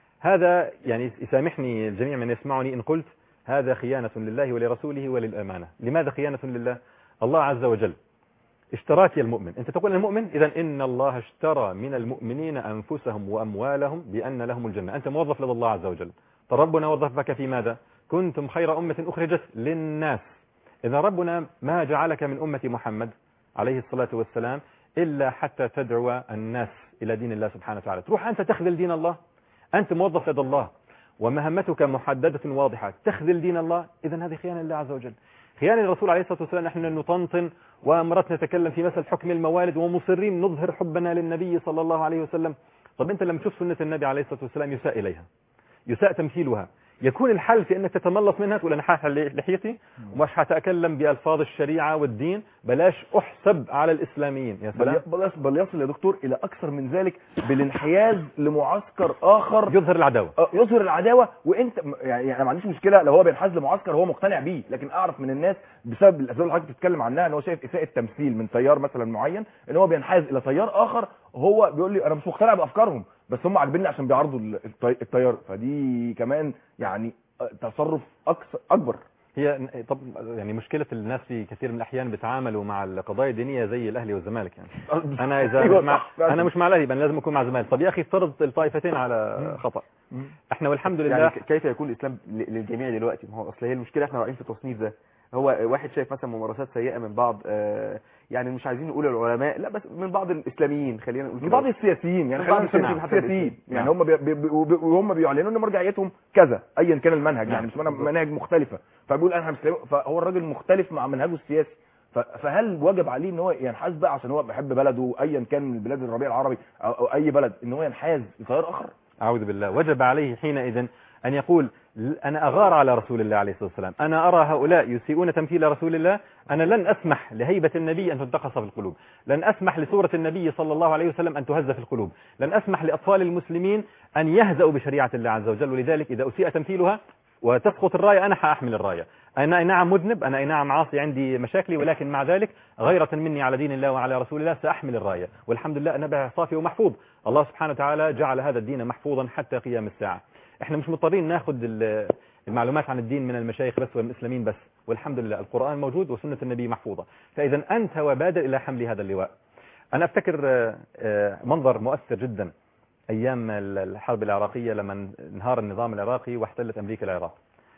هذا يعني يسامحني الجميع من يسمعني ان قلت هذا خيانة لله ولرسوله وللامانة لماذا خيانة لله الله عز وجل اشتراك يا المؤمن انت تقول المؤمن اذا ان الله اشترى من المؤمنين انفسهم واموالهم بان لهم الجنة انت موظف لدى الله عز وجل طب ربنا وظفك في ماذا كنتم خير أمة أخرجت للناس إذا ربنا ما جعلك من أمة محمد عليه الصلاة والسلام إلا حتى تدعو الناس إلى دين الله سبحانه وتعالى تروح أنت تخذل دين الله أنت موظف لدى الله ومهمتك محددة واضحة تخذل دين الله إذا هذه خيانة لله عز وجل خيانة للرسول عليه الصلاة والسلام نحن نطنطن ومرات نتكلم في مسألة حكم الموالد ومصرين نظهر حبنا للنبي صلى الله عليه وسلم طب أنت لما تشوف سنة النبي عليه الصلاة والسلام يساء إليها يساء تمثيلها يكون الحل في انك تتملص منها تقول انا حاحل لحيتي ومش هتكلم بالفاظ الشريعه والدين بلاش احسب على الاسلاميين يا سلام بل, بل, بل يصل يا دكتور الى اكثر من ذلك بالانحياز لمعسكر اخر يظهر العداوه آه، يظهر العداوه وانت م- يعني انا ما عنديش مشكله لو هو بينحاز لمعسكر هو مقتنع بيه لكن اعرف من الناس بسبب الاسباب اللي حضرتك بتتكلم عنها ان هو شايف اساءه تمثيل من تيار مثلا معين ان هو بينحاز الى تيار اخر هو بيقول لي انا مش مقتنع بافكارهم بس هم عاجبيني عشان بيعرضوا ال- التي- التيار فدي كمان يعني آه، تصرف اكثر اكبر هي طب يعني مشكله الناس في كثير من الاحيان بيتعاملوا مع القضايا الدينيه زي الاهلي والزمالك يعني انا اذا أيوة مش مع صح، فعلا. انا مش مع الاهلي يبقى أنا لازم اكون مع زمالك طب يا اخي افترض الطائفتين على خطا احنا والحمد لله يعني ك- كيف يكون الاسلام ل- للجميع دلوقتي ما هو اصل هي المشكله احنا واقعين في التصنيف ده هو واحد شايف مثلا ممارسات سيئه من بعض آه، يعني مش عايزين نقول العلماء لا بس من بعض الاسلاميين خلينا نقول من كده. بعض السياسيين يعني من بعض خلينا نسميهم السياسيين حتى السياسيين الاسلاميين. يعني نعم. هم بي بي بي وهم بيعلنوا ان مرجعيتهم كذا ايا كان المنهج يعني مش منهج- مناهج مختلفه فبيقول انا مسلم فهو الراجل مختلف مع منهجه السياسي ف- فهل واجب عليه ان هو ينحاز بقى عشان هو بيحب بلده ايا كان من بلاد الربيع العربي او, أو اي بلد ان هو ينحاز لتيار اخر أعوذ بالله وجب عليه حينئذ أن يقول ل- أنا أغار على رسول الله عليه الصلاة والسلام أنا أرى هؤلاء يسيئون تمثيل رسول الله أنا لن أسمح لهيبة النبي أن تنتقص في القلوب لن أسمح لصورة النبي صلى الله عليه وسلم أن تهز في القلوب لن أسمح لأطفال المسلمين أن يهزأوا بشريعة الله عز وجل ولذلك إذا أسيء تمثيلها وتسقط الراية أنا حأحمل الراية أنا أي نعم مذنب أنا أي نعم عاصي عندي مشاكلي ولكن مع ذلك غيرة مني على دين الله وعلى رسول الله سأحمل الراية والحمد لله نبع صافي ومحفوظ الله سبحانه وتعالى جعل هذا الدين محفوظا حتى قيام الساعة احنا مش مضطرين ناخد ال- المعلومات عن الدين من المشايخ بس والمسلمين بس والحمد لله القرآن موجود وسنة النبي محفوظة فإذا أنت وبادر إلى حمل هذا اللواء أنا أفتكر آه، آه، منظر مؤثر جدا أيام ال- الحرب العراقية لما انهار النظام العراقي واحتلت أمريكا العراق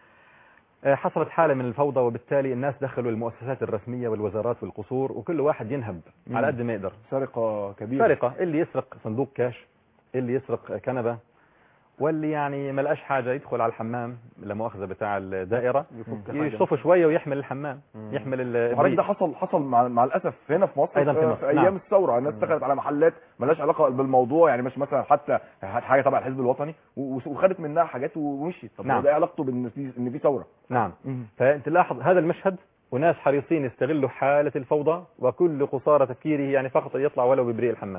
آه، حصلت حالة من الفوضى وبالتالي الناس دخلوا المؤسسات الرسمية والوزارات والقصور وكل واحد ينهب مم. على قد ما يقدر سرقه كبيره سرقة اللي يسرق صندوق كاش اللي يسرق كنبة واللي يعني ما لقاش حاجة يدخل على الحمام لا مؤاخذة بتاع الدائرة يفك حاجة. يشطف شوية ويحمل الحمام مم. يحمل ال- وحضرتك البريد. ده حصل حصل مع, مع الاسف هنا في مصر أيضاً في في, مصر، في ايام نعم. الثوره الناس دخلت على محلات ملهاش علاقه بالموضوع يعني مش مثلا حتى حاجه تبع الحزب الوطني و- وخدت منها حاجات ومشيت طب نعم. نعم. ده إيه علاقته بان في ان في ثوره نعم فانت لاحظ هذا المشهد وناس حريصين يستغلوا حالة الفوضى وكل قصارى تفكيره يعني فقط أن يطلع ولو ببريء الحمام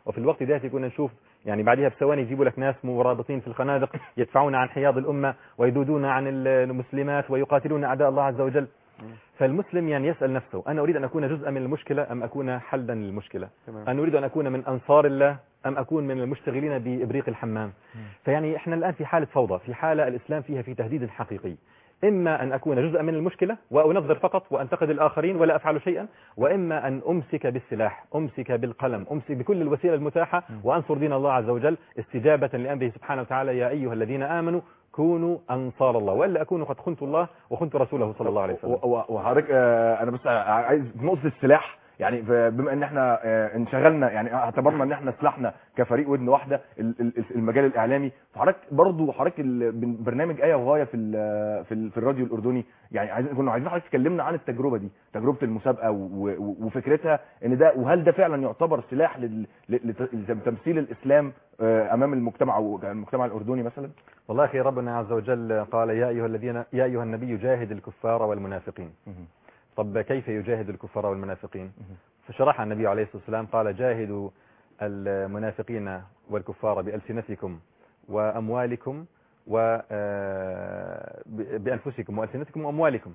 وفي الوقت ذاته كنا نشوف يعني بعدها بثواني يجيبوا لك ناس مرابطين في الخنادق يدفعون عن حياض الأمة ويذودون عن المسلمات ويقاتلون أعداء الله عز وجل فالمسلم يعني يسأل نفسه أنا أريد أن أكون جزءا من المشكلة أم أكون حلا للمشكلة تمام أنا أريد أن أكون من أنصار الله أم أكون من المشتغلين بإبريق الحمام فيعني إحنا الآن في حالة فوضى في حالة الإسلام فيها في تهديد حقيقي إما أن أكون جزءا من المشكلة وأنظر فقط وأنتقد الآخرين ولا أفعل شيئا وإما أن أمسك بالسلاح أمسك بالقلم أمسك بكل الوسيلة المتاحة وأنصر دين الله عز وجل استجابة لأمره سبحانه وتعالى يا أيها الذين آمنوا كونوا أنصار الله وإلا أكونوا قد خنت الله وخنت رسوله صلى الله عليه وسلم و- و- وحضرتك آه، انا بس عايز في نقطه السلاح يعني ف- بما ان احنا آه، انشغلنا يعني اعتبرنا ان احنا سلاحنا كفريق ودن واحده ال- ال- المجال الاعلامي فحضرتك برضو حضرتك ال- بن- برنامج ايه وغايه في ال- في ال- في الراديو الاردني يعني عايزين كنا عايزين حضرتك تكلمنا عن التجربه دي تجربه المسابقه و- و- وفكرتها ان ده وهل ده فعلا يعتبر سلاح لل- لت- لتمثيل الاسلام آه، امام المجتمع او المجتمع الاردني مثلا والله أخي ربنا عز وجل قال يا أيها الذين يا أيها النبي جاهد الكفار والمنافقين طب كيف يجاهد الكفار والمنافقين فشرح النبي عليه الصلاة والسلام قال جاهدوا المنافقين والكفار بألسنتكم وأموالكم و آه، ب- بأنفسكم وألسنتكم وأموالكم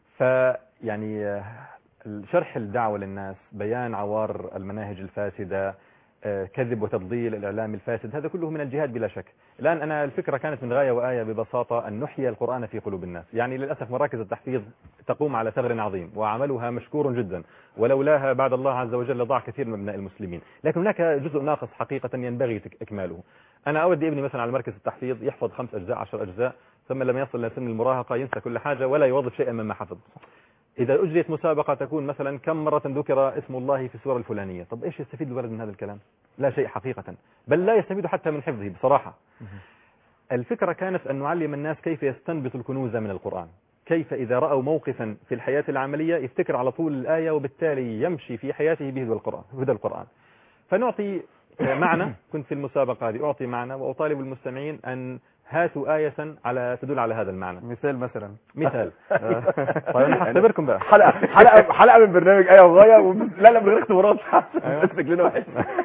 فيعني آه، شرح الدعوة للناس بيان عوار المناهج الفاسدة آه، كذب وتضليل الإعلام الفاسد هذا كله من الجهاد بلا شك الآن أنا الفكرة كانت من غاية وآية ببساطة أن نحيي القرآن في قلوب الناس يعني للأسف مراكز التحفيظ تقوم على ثغر عظيم وعملها مشكور جدا ولولاها بعد الله عز وجل ضاع كثير من أبناء المسلمين لكن هناك جزء ناقص حقيقة ينبغي تك- إكماله أنا أودي ابني مثلا على مركز التحفيظ يحفظ خمس أجزاء عشر أجزاء ثم لما يصل لسن المراهقة ينسى كل حاجة ولا يوظف شيئا مما حفظ إذا أجريت مسابقة تكون مثلا كم مرة ذكر اسم الله في السورة الفلانية طب إيش يستفيد الولد من هذا الكلام لا شيء حقيقة بل لا يستفيد حتى من حفظه بصراحة الفكرة كانت أن نعلم الناس كيف يستنبط الكنوز من القرآن كيف إذا رأوا موقفا في الحياة العملية يفتكر على طول الآية وبالتالي يمشي في حياته بهدى القرآن هدى القرآن فنعطي معنى كنت في المسابقة هذه أعطي معنى وأطالب المستمعين أن هاتوا آية على تدل على هذا المعنى مثال مثلا مثال طيب أنا هختبركم بقى حلقه حلقه حلقه من برنامج ايه وغايه وب- لا لا من غير اختبارات أيوة. بس شكلنا وحش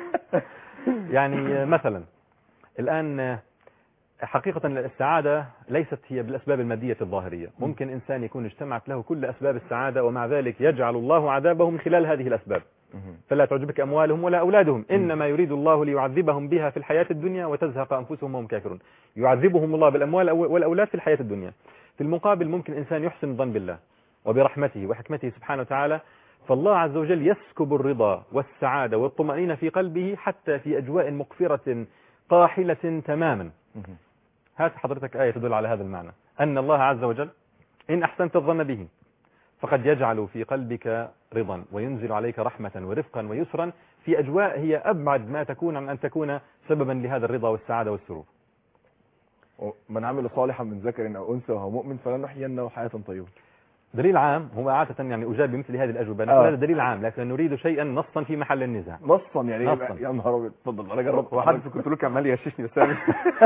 يعني مثلا الآن حقيقة السعادة ليست هي بالأسباب المادية الظاهرية ممكن إنسان يكون اجتمعت له كل أسباب السعادة ومع ذلك يجعل الله عذابه من خلال هذه الأسباب فلا تعجبك أموالهم ولا أولادهم إنما يريد الله ليعذبهم بها في الحياة الدنيا وتزهق أنفسهم وهم كافرون يعذبهم الله بالأموال والأولاد في الحياة الدنيا في المقابل ممكن إنسان يحسن الظن بالله وبرحمته وحكمته سبحانه وتعالى فالله عز وجل يسكب الرضا والسعادة والطمأنينة في قلبه حتى في أجواء مقفرة قاحلة تماما هات حضرتك آية تدل على هذا المعنى أن الله عز وجل إن أحسنت الظن به فقد يجعل في قلبك رضا وينزل عليك رحمة ورفقا ويسرا في أجواء هي أبعد ما تكون عن أن تكون سببا لهذا الرضا والسعادة والسرور من عمل صالحا من ذكر او انثى وهو مؤمن فلنحيينه حياه طيبه دليل عام هو عادة يعني أجاب بمثل هذه الأجوبة آه. نقول هذا دليل عام لكن نريد شيئا نصا في محل النزاع نصا يعني نصاً. يا نهار ابيض اتفضل انا جربت وحد كنت له عمال يغششني بس أنا-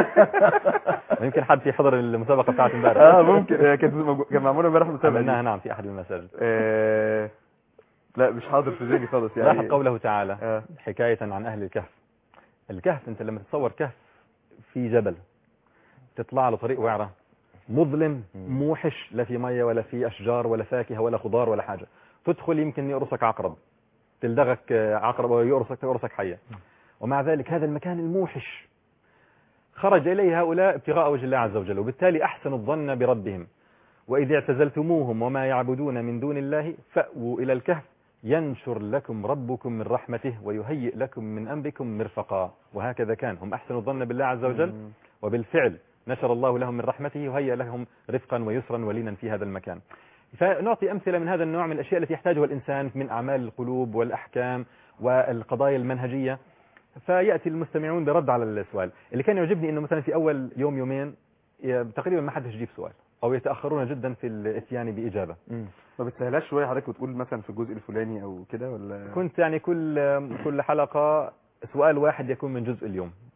ويمكن حد في حضر المسابقة بتاعت امبارح اه ممكن آه، كانت موجو- كان معموله امبارح مسابقه عملناها دي. نعم في أحد المساجد آه، لا مش حاضر في ذهني خالص يعني لاحظ قوله تعالى آه. حكاية عن أهل الكهف الكهف أنت لما تتصور كهف في جبل تطلع له طريق وعرة مظلم موحش لا في مية ولا في أشجار ولا فاكهة ولا خضار ولا حاجة تدخل يمكن يقرصك عقرب تلدغك آه، عقرب ويقرصك يقرصك حية ومع ذلك هذا المكان الموحش خرج إليه هؤلاء ابتغاء وجه الله عز وجل وبالتالي أحسنوا الظن بربهم وإذا اعتزلتموهم وما يعبدون من دون الله فأووا إلى الكهف ينشر لكم ربكم من رحمته ويهيئ لكم من أمركم مرفقا وهكذا كان هم أحسنوا الظن بالله عز وجل وبالفعل نشر الله لهم من رحمته وهيئ لهم رفقا ويسرا ولينا في هذا المكان فنعطي أمثلة من هذا النوع من الأشياء التي يحتاجها الإنسان من أعمال القلوب والأحكام والقضايا المنهجية فيأتي المستمعون برد على السؤال اللي كان يعجبني أنه مثلا في أول يوم يومين ي- تقريبا ما حدش يجيب سؤال أو يتأخرون جدا في الاتيان بإجابة مم. ما بتسهلاش شويه حضرتك وتقول مثلا في الجزء الفلاني او كده ولا كنت يعني كل كل حلقة سؤال واحد يكون من جزء اليوم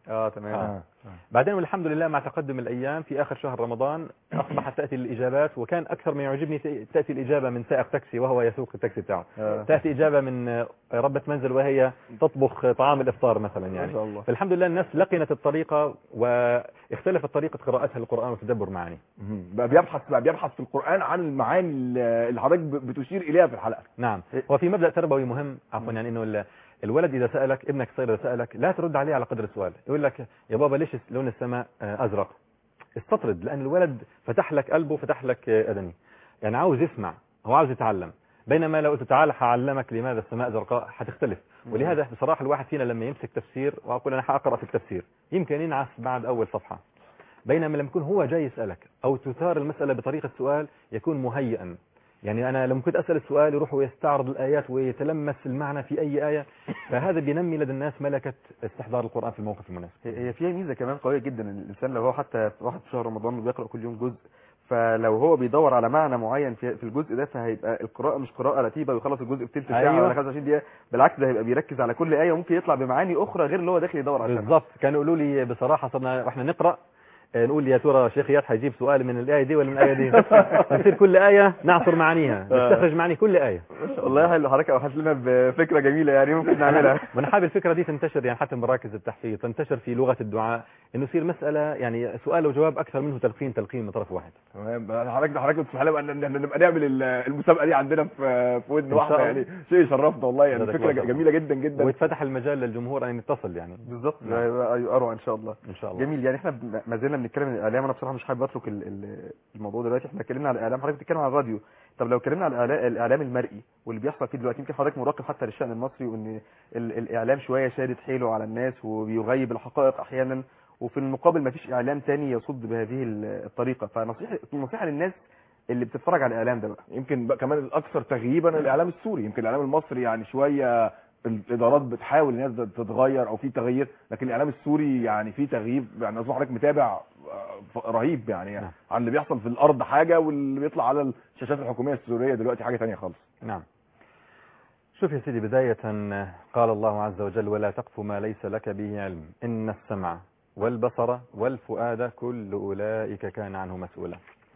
اه تمام آه. بعدين والحمد لله مع تقدم الايام في اخر شهر رمضان اصبحت تاتي الاجابات وكان اكثر ما يعجبني تاتي الاجابه من سائق تاكسي وهو يسوق التاكسي بتاعه آه. تاتي اجابه من ربة منزل وهي تطبخ طعام الافطار مثلا ما يعني شاء الله فالحمد لله الناس لقنت الطريقه واختلفت طريقه قراءتها للقران وتدبر معاني مهم. بقى بيبحث بقى بيبحث في القرآن عن المعاني اللي اللي حضرتك ب- بتشير إليها في الحلقة نعم هو في مبدا تربوي مهم عفوا يعني انه ال- الولد اذا سالك ابنك الصغير اذا سالك لا ترد عليه على قدر السؤال يقول لك يا بابا ليش لون السماء آه، ازرق استطرد لان الولد فتح لك قلبه فتح لك آه، اذني يعني عاوز يسمع هو عاوز يتعلم بينما لو قلت تعال هعلمك لماذا السماء زرقاء هتختلف ولهذا بصراحه الواحد فينا لما يمسك تفسير واقول انا هقرا في التفسير يمكن ينعس بعد اول صفحه بينما لما يكون هو جاي يسالك او تثار المساله بطريقه سؤال يكون مهيئا يعني انا لما كنت اسال السؤال يروح ويستعرض الايات ويتلمس المعنى في اي ايه فهذا بينمي لدى الناس ملكه استحضار القران في الموقف المناسب هي هي فيها ميزه كمان قويه جدا إن الانسان لو هو حتى في واحد في شهر رمضان وبيقرا كل يوم جزء فلو هو بيدور على معنى معين في في الجزء ده فهيبقى القراءه مش قراءه رتيبه ويخلص الجزء في تلت ساعه أيوة. ولا 25 دقيقه بالعكس ده هيبقى بيركز على كل ايه وممكن يطلع بمعاني اخرى غير اللي هو داخل يدور عشانها بالضبط كانوا يقولوا لي بصراحه صرنا واحنا نقرا آه، نقول يا ترى شيخ اياد هيجيب سؤال من الايه دي ولا من الايه دي نصير كل ايه نعصر معانيها نستخرج معاني كل ايه ما شاء الله حلو حضرتك اوحت لنا بفكره جميله يعني ممكن نعملها وانا حابب الفكره دي تنتشر يعني حتى مراكز التحفيظ تنتشر في لغه الدعاء انه يصير مساله يعني سؤال وجواب اكثر منه تلقين تلقين من طرف واحد تمام بقى حضرتك حضرتك تسمح لنا بقى ان إن نبقى نعمل ال- المسابقه دي عندنا في في ودن إن شاء واحده الله. يعني شيء يشرفنا والله يعني جزاك فكره الله خير. جميله جدا جدا ويتفتح المجال للجمهور ان يتصل يعني بالظبط نعم. ده هيبقى اروع ان شاء الله ان شاء الله جميل يعني احنا ب- ما زلنا بنتكلم عن الاعلام انا بصراحه مش حابب اترك ال- ال- الموضوع دلوقتي احنا اتكلمنا على الاعلام حضرتك بتتكلم عن الراديو طب لو اتكلمنا على الإعلا- الاعلام المرئي واللي بيحصل فيه دلوقتي يمكن حضرتك مراقب حتى للشان المصري وان ال- الاعلام شويه شادد حيله على الناس وبيغيب الحقائق احيانا وفي المقابل ما فيش اعلام تاني يصد بهذه ال- الطريقه فنصيحه نصيحه للناس اللي بتتفرج على الاعلام ده بقى يمكن بقى كمان الاكثر تغييبا الاعلام السوري يمكن الاعلام المصري يعني شويه الادارات بتحاول ان هي تتغير او في تغيير لكن الاعلام السوري يعني في تغييب يعني اظن حضرتك متابع آه، رهيب يعني نعم. عن اللي بيحصل في الارض حاجه واللي بيطلع على الشاشات الحكوميه السوريه دلوقتي حاجه تانية خالص نعم شوف يا سيدي بداية قال الله عز وجل ولا تقف ما ليس لك به علم إن السمع والبصر والفؤاد كل أولئك كان عنه مسؤولا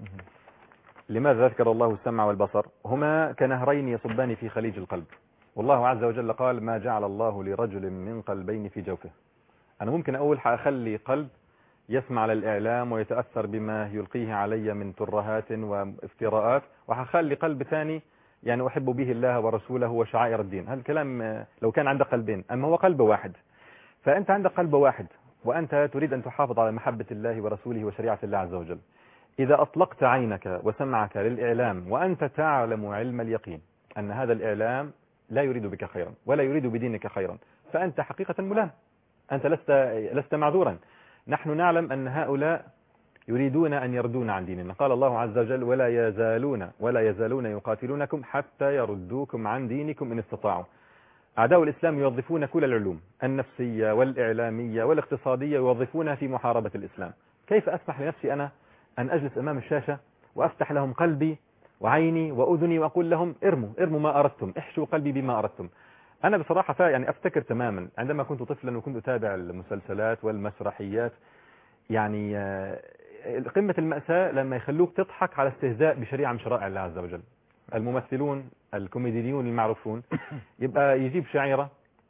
لماذا ذكر الله السمع والبصر هما كنهرين يصبان في خليج القلب والله عز وجل قال ما جعل الله لرجل من قلبين في جوفه أنا ممكن أقول حأخلي قلب يسمع للإعلام ويتأثر بما يلقيه علي من ترهات وافتراءات وحخلي قلب ثاني يعني أحب به الله ورسوله وشعائر الدين هذا الكلام آه، لو كان عندك قلبين أما هو قلب واحد فأنت عندك قلب واحد وأنت تريد أن تحافظ على محبة الله ورسوله وشريعة الله عز وجل إذا أطلقت عينك وسمعك للإعلام وأنت تعلم علم اليقين أن هذا الإعلام لا يريد بك خيرا ولا يريد بدينك خيرا فأنت حقيقة ملام أنت لست لست معذورا نحن نعلم أن هؤلاء يريدون أن يردون عن ديننا قال الله عز وجل ولا يزالون ولا يزالون يقاتلونكم حتى يردوكم عن دينكم إن استطاعوا أعداء الإسلام يوظفون كل العلوم النفسية والإعلامية والاقتصادية يوظفونها في محاربة الإسلام كيف أسمح لنفسي أنا أن أجلس أمام الشاشة وأفتح لهم قلبي وعيني وأذني وأقول لهم ارموا ارموا ما أردتم احشوا قلبي بما أردتم أنا بصراحة فا- يعني أفتكر تماما عندما كنت طفلا وكنت أتابع المسلسلات والمسرحيات يعني آه، قمة المأساة لما يخلوك تضحك على استهزاء بشريعة من شرائع الله عز وجل الممثلون الكوميديون المعروفون يبقى يجيب شاعرة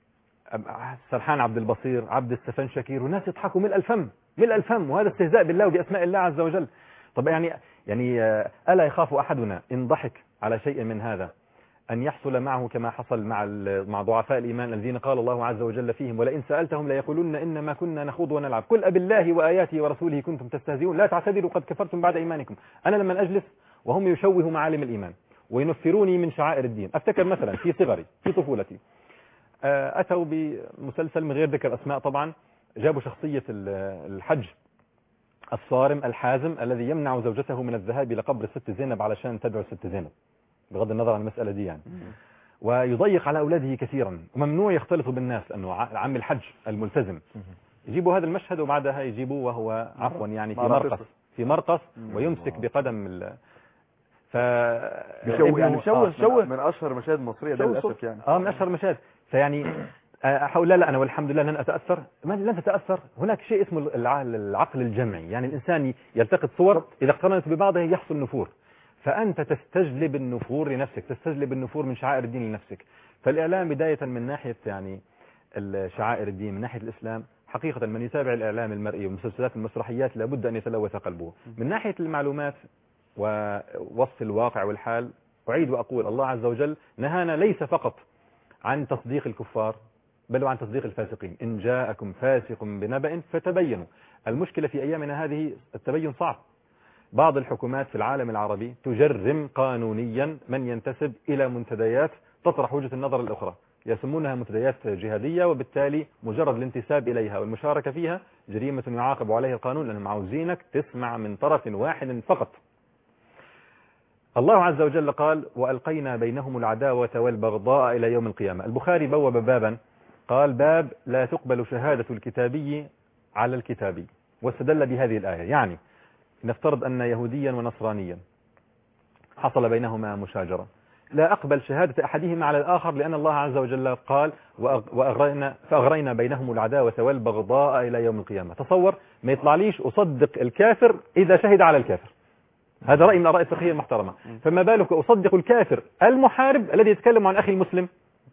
أم- سرحان عبد البصير عبد السفن شكير والناس يضحكوا ملء الفم ملء الفم وهذا استهزاء بالله وبأسماء الله عز وجل طب يعني يعني آه، ألا يخاف أحدنا إن ضحك على شيء من هذا أن يحصل معه كما حصل مع ال- مع ضعفاء الإيمان الذين قال الله عز وجل فيهم ولئن سألتهم ليقولن إنما كنا نخوض ونلعب قل أب الله وآياته ورسوله كنتم تستهزئون لا تعتذروا قد كفرتم بعد إيمانكم أنا لما أجلس وهم يشوهوا معالم الإيمان وينفروني من شعائر الدين أفتكر مثلا في صغري في طفولتي آه، أتوا بمسلسل من غير ذكر أسماء طبعا جابوا شخصية ال- الحج الصارم الحازم الذي يمنع زوجته من الذهاب إلى قبر الست زينب علشان تدعو الست زينب بغض النظر عن المسألة دي يعني ويضيق على أولاده كثيرا وممنوع يختلطوا بالناس لأنه ع- عم الحج الملتزم يجيبوا هذا المشهد وبعدها يجيبوه وهو عفوا يعني في مع مرقص راقصة. في مرقص ويمسك بقدم ال ف بيشوه- يعني ابنه- بيشوه- آه، شوه. من اشهر مشاهد مصريه ده شوه للاسف صوت. يعني اه من اشهر المشاهد فيعني أقول لا لا أنا والحمد لله لن أتأثر ما لن تتأثر هناك شيء اسمه الع- العقل الجمعي يعني الإنسان يلتقط صور إذا اقترنت ببعضها يحصل نفور فأنت تستجلب النفور لنفسك تستجلب النفور من شعائر الدين لنفسك فالإعلام بداية من ناحية يعني شعائر الدين من ناحية الإسلام حقيقة من يتابع الإعلام المرئي والمسلسلات المسرحيات لابد أن يتلوث قلبه من ناحية المعلومات ووصف الواقع والحال أعيد وأقول الله عز وجل نهانا ليس فقط عن تصديق الكفار بل وعن تصديق الفاسقين إن جاءكم فاسق بنبأ فتبينوا المشكلة في أيامنا هذه التبين صعب بعض الحكومات في العالم العربي تجرم قانونيا من ينتسب إلى منتديات تطرح وجهة النظر الأخرى يسمونها منتديات جهادية وبالتالي مجرد الانتساب إليها والمشاركة فيها جريمة يعاقب عليها القانون لأنهم عاوزينك تسمع من طرف واحد فقط الله عز وجل قال وألقينا بينهم العداوة والبغضاء إلى يوم القيامة البخاري بوب بابا قال باب لا تقبل شهادة الكتابي على الكتابي واستدل بهذه الآية يعني نفترض أن يهوديا ونصرانيا حصل بينهما مشاجرة لا أقبل شهادة أحدهما على الآخر لأن الله عز وجل قال وأغرينا فأغرينا بينهم العداوة والبغضاء إلى يوم القيامة تصور ما يطلعليش أصدق الكافر إذا شهد على الكافر هذا رأي من الآراء الفقهية المحترمة فما بالك أصدق الكافر المحارب الذي يتكلم عن أخي المسلم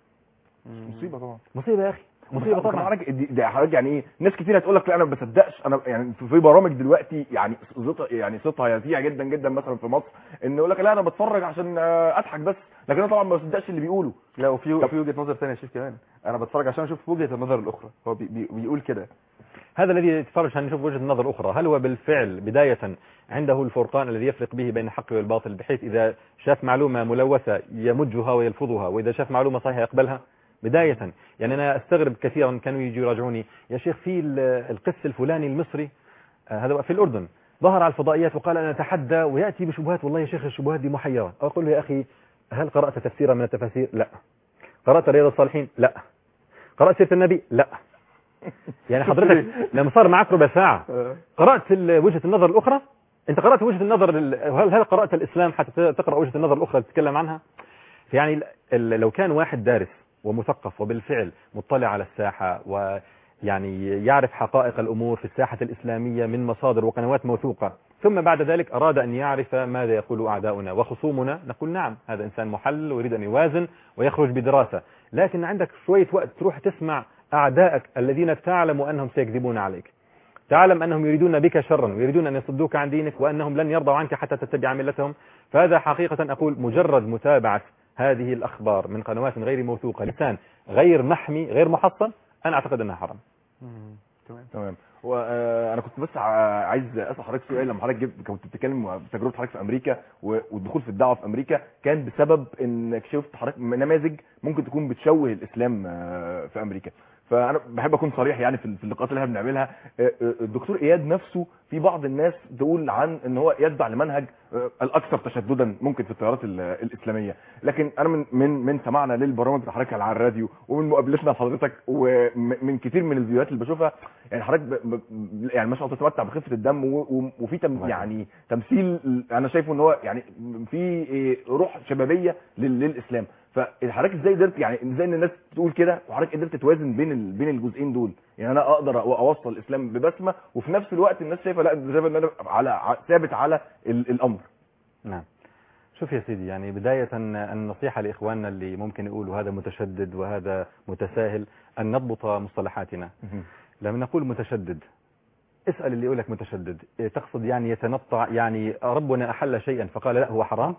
مصيبه طبعا مصيبة يا أخي مصيبة طبعا حضرتك دي- ده حضرتك يعني ايه ناس كتير هتقول لك لا انا ما بصدقش انا يعني في في برامج دلوقتي يعني صوتها يعني صوتها يذيع جدا جدا مثلا في مصر ان يقول لك لا انا بتفرج عشان آه، اضحك بس لكن انا طبعا ما بصدقش اللي بيقوله لا وفي طب- في وجهه نظر ثانيه يا شيخ كمان انا بتفرج عشان اشوف وجهه النظر الاخرى هو بي بي بيقول كده هذا الذي يتفرج عشان نشوف وجهة نظر أخرى هل هو بالفعل بداية عنده الفرقان الذي يفرق به بين الحق والباطل بحيث إذا شاف معلومة ملوثة يمجها ويلفظها وإذا شاف معلومة صحيحة يقبلها بداية يعني أنا أستغرب كثيرا كانوا يجوا يراجعوني يا شيخ في ال- القس الفلاني المصري آه، هذا في الأردن ظهر على الفضائيات وقال أنا أتحدى ويأتي بشبهات والله يا شيخ الشبهات دي محيرة أقول له يا أخي هل قرأت تفسيرا من التفاسير لا قرأت رياض الصالحين لا قرأت سيرة النبي لا يعني حضرتك لما صار معك ربع ساعة قرأت ال- وجهة النظر الأخرى أنت قرأت وجهة النظر ال- هل هل قرأت الإسلام حتى تقرأ وجهة النظر الأخرى اللي تتكلم عنها يعني ال- ال- لو كان واحد دارس ومثقف وبالفعل مطلع على الساحة ويعني يعرف حقائق الأمور في الساحة الإسلامية من مصادر وقنوات موثوقة ثم بعد ذلك أراد أن يعرف ماذا يقول أعداؤنا وخصومنا نقول نعم هذا إنسان محلل ويريد أن يوازن ويخرج بدراسة لكن عندك شوية وقت تروح تسمع أعدائك الذين تعلم أنهم سيكذبون عليك تعلم أنهم يريدون بك شرا ويريدون أن يصدوك عن دينك وأنهم لن يرضوا عنك حتى تتبع ملتهم فهذا حقيقة أقول مجرد متابعة هذه الأخبار من قنوات غير موثوقة لسان غير محمي غير محصن أنا أعتقد أنها حرام تمام تمام وانا كنت بس ع- عايز اسال حضرتك سؤال لما حضرتك جبت كنت بتتكلم في تجربه حضرتك في امريكا و- والدخول في الدعوه في امريكا كان بسبب انك شفت حضرتك نماذج ممكن تكون بتشوه الاسلام آه، في امريكا فانا بحب اكون صريح يعني في في اللقاءات اللي احنا بنعملها آه، آه، الدكتور اياد نفسه في بعض الناس تقول عن ان هو يتبع لمنهج آه، الاكثر تشددا ممكن في التيارات ال- الاسلاميه لكن انا من من من سماعنا للبرامج اللي حضرتك على الراديو ومن مقابلتنا لحضرتك ومن كتير من الفيديوهات اللي بشوفها يعني حضرتك ب... ب... يعني ما شاء الله تتمتع بخفه الدم و... و... وفي تم... يعني تمثيل انا شايفه ان هو يعني في إيه روح شبابيه لل... للاسلام فحضرتك ازاي قدرت يعني ازاي ان الناس تقول كده وحضرتك قدرت توازن بين ال... بين الجزئين دول يعني انا اقدر اوصل الاسلام ببسمه وفي نفس الوقت الناس شايفه لا شايفه ان انا على ع- ثابت على ال... الامر نعم شوف يا سيدي يعني بداية النصيحة لإخواننا اللي ممكن يقولوا هذا متشدد وهذا متساهل أن نضبط مصطلحاتنا لما نقول متشدد اسأل اللي يقولك متشدد إيه تقصد يعني يتنطع يعني ربنا أحل شيئا فقال لا هو حرام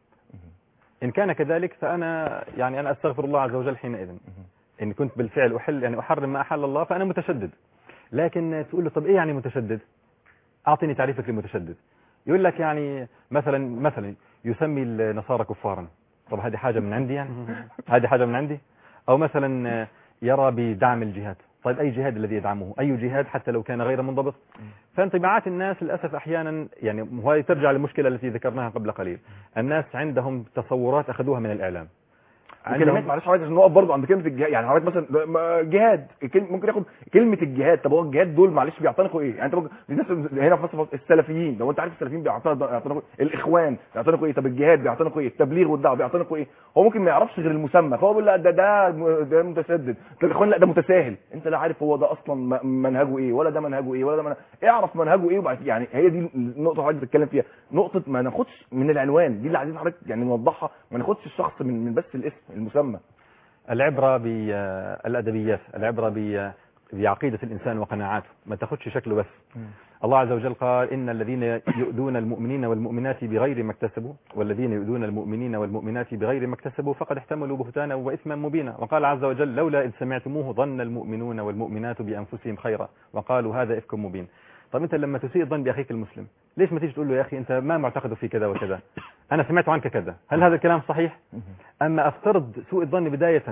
إن كان كذلك فأنا يعني أنا أستغفر الله عز وجل حينئذ إن كنت بالفعل أحل يعني أحرم ما أحل الله فأنا متشدد لكن تقول له طب إيه يعني متشدد أعطني تعريفك للمتشدد يقول لك يعني مثلا مثلا يسمي النصارى كفارا طب هذه حاجة من عندي يعني هذه حاجة من عندي أو مثلا يرى بدعم الجهاد طيب أي جهاد الذي يدعمه أي جهاد حتى لو كان غير منضبط فانطباعات الناس للأسف أحيانا يعني وهذه ترجع للمشكلة التي ذكرناها قبل قليل الناس عندهم تصورات أخذوها من الإعلام عندهم- وكلمات معلش حضرتك عشان نقف برضه عند كلمه الجهاد يعني حضرتك مثلا ما- جهاد كلمة- ممكن ياخد كلمه الجهاد طب هو الجهاد دول معلش بيعتنقوا ايه يعني انت ممكن الناس هنا في مصر السلفيين لو انت عارف السلفيين بيعتنقوا بيعتنقوا إيه؟ الاخوان بيعتنقوا ايه طب الجهاد بيعتنقوا ايه التبليغ والدعوه بيعتنقوا ايه هو ممكن ما يعرفش غير المسمى فهو بيقول لا ده ده ده متسدد طب الاخوان لا ده متساهل انت لا عارف هو ده اصلا م- منهجه ايه ولا ده منهجه ايه ولا ده منهج اعرف منهجه ايه وبعد يعني هي دي النقطه اللي حضرتك بتتكلم فيها نقطه ما ناخدش من العنوان دي اللي عايزين حضرتك يعني نوضحها ما ناخدش الشخص من من بس الاسم المسمى العبرة بالأدبيات العبرة ب- بعقيدة الإنسان وقناعاته ما تاخدش شكله بس الله عز وجل قال إن الذين يؤذون المؤمنين والمؤمنات بغير ما اكتسبوا والذين يؤذون المؤمنين والمؤمنات بغير ما اكتسبوا فقد احتملوا بهتانا وإثما مبينا وقال عز وجل لولا إذ سمعتموه ظن المؤمنون والمؤمنات بأنفسهم خيرا وقالوا هذا إفك مبين طب أنت لما تسيء الظن بأخيك المسلم ليش ما تيجي تقول له يا أخي أنت ما معتقد في كذا وكذا أنا سمعت عنك كذا هل هذا الكلام صحيح أما أفترض سوء الظن بداية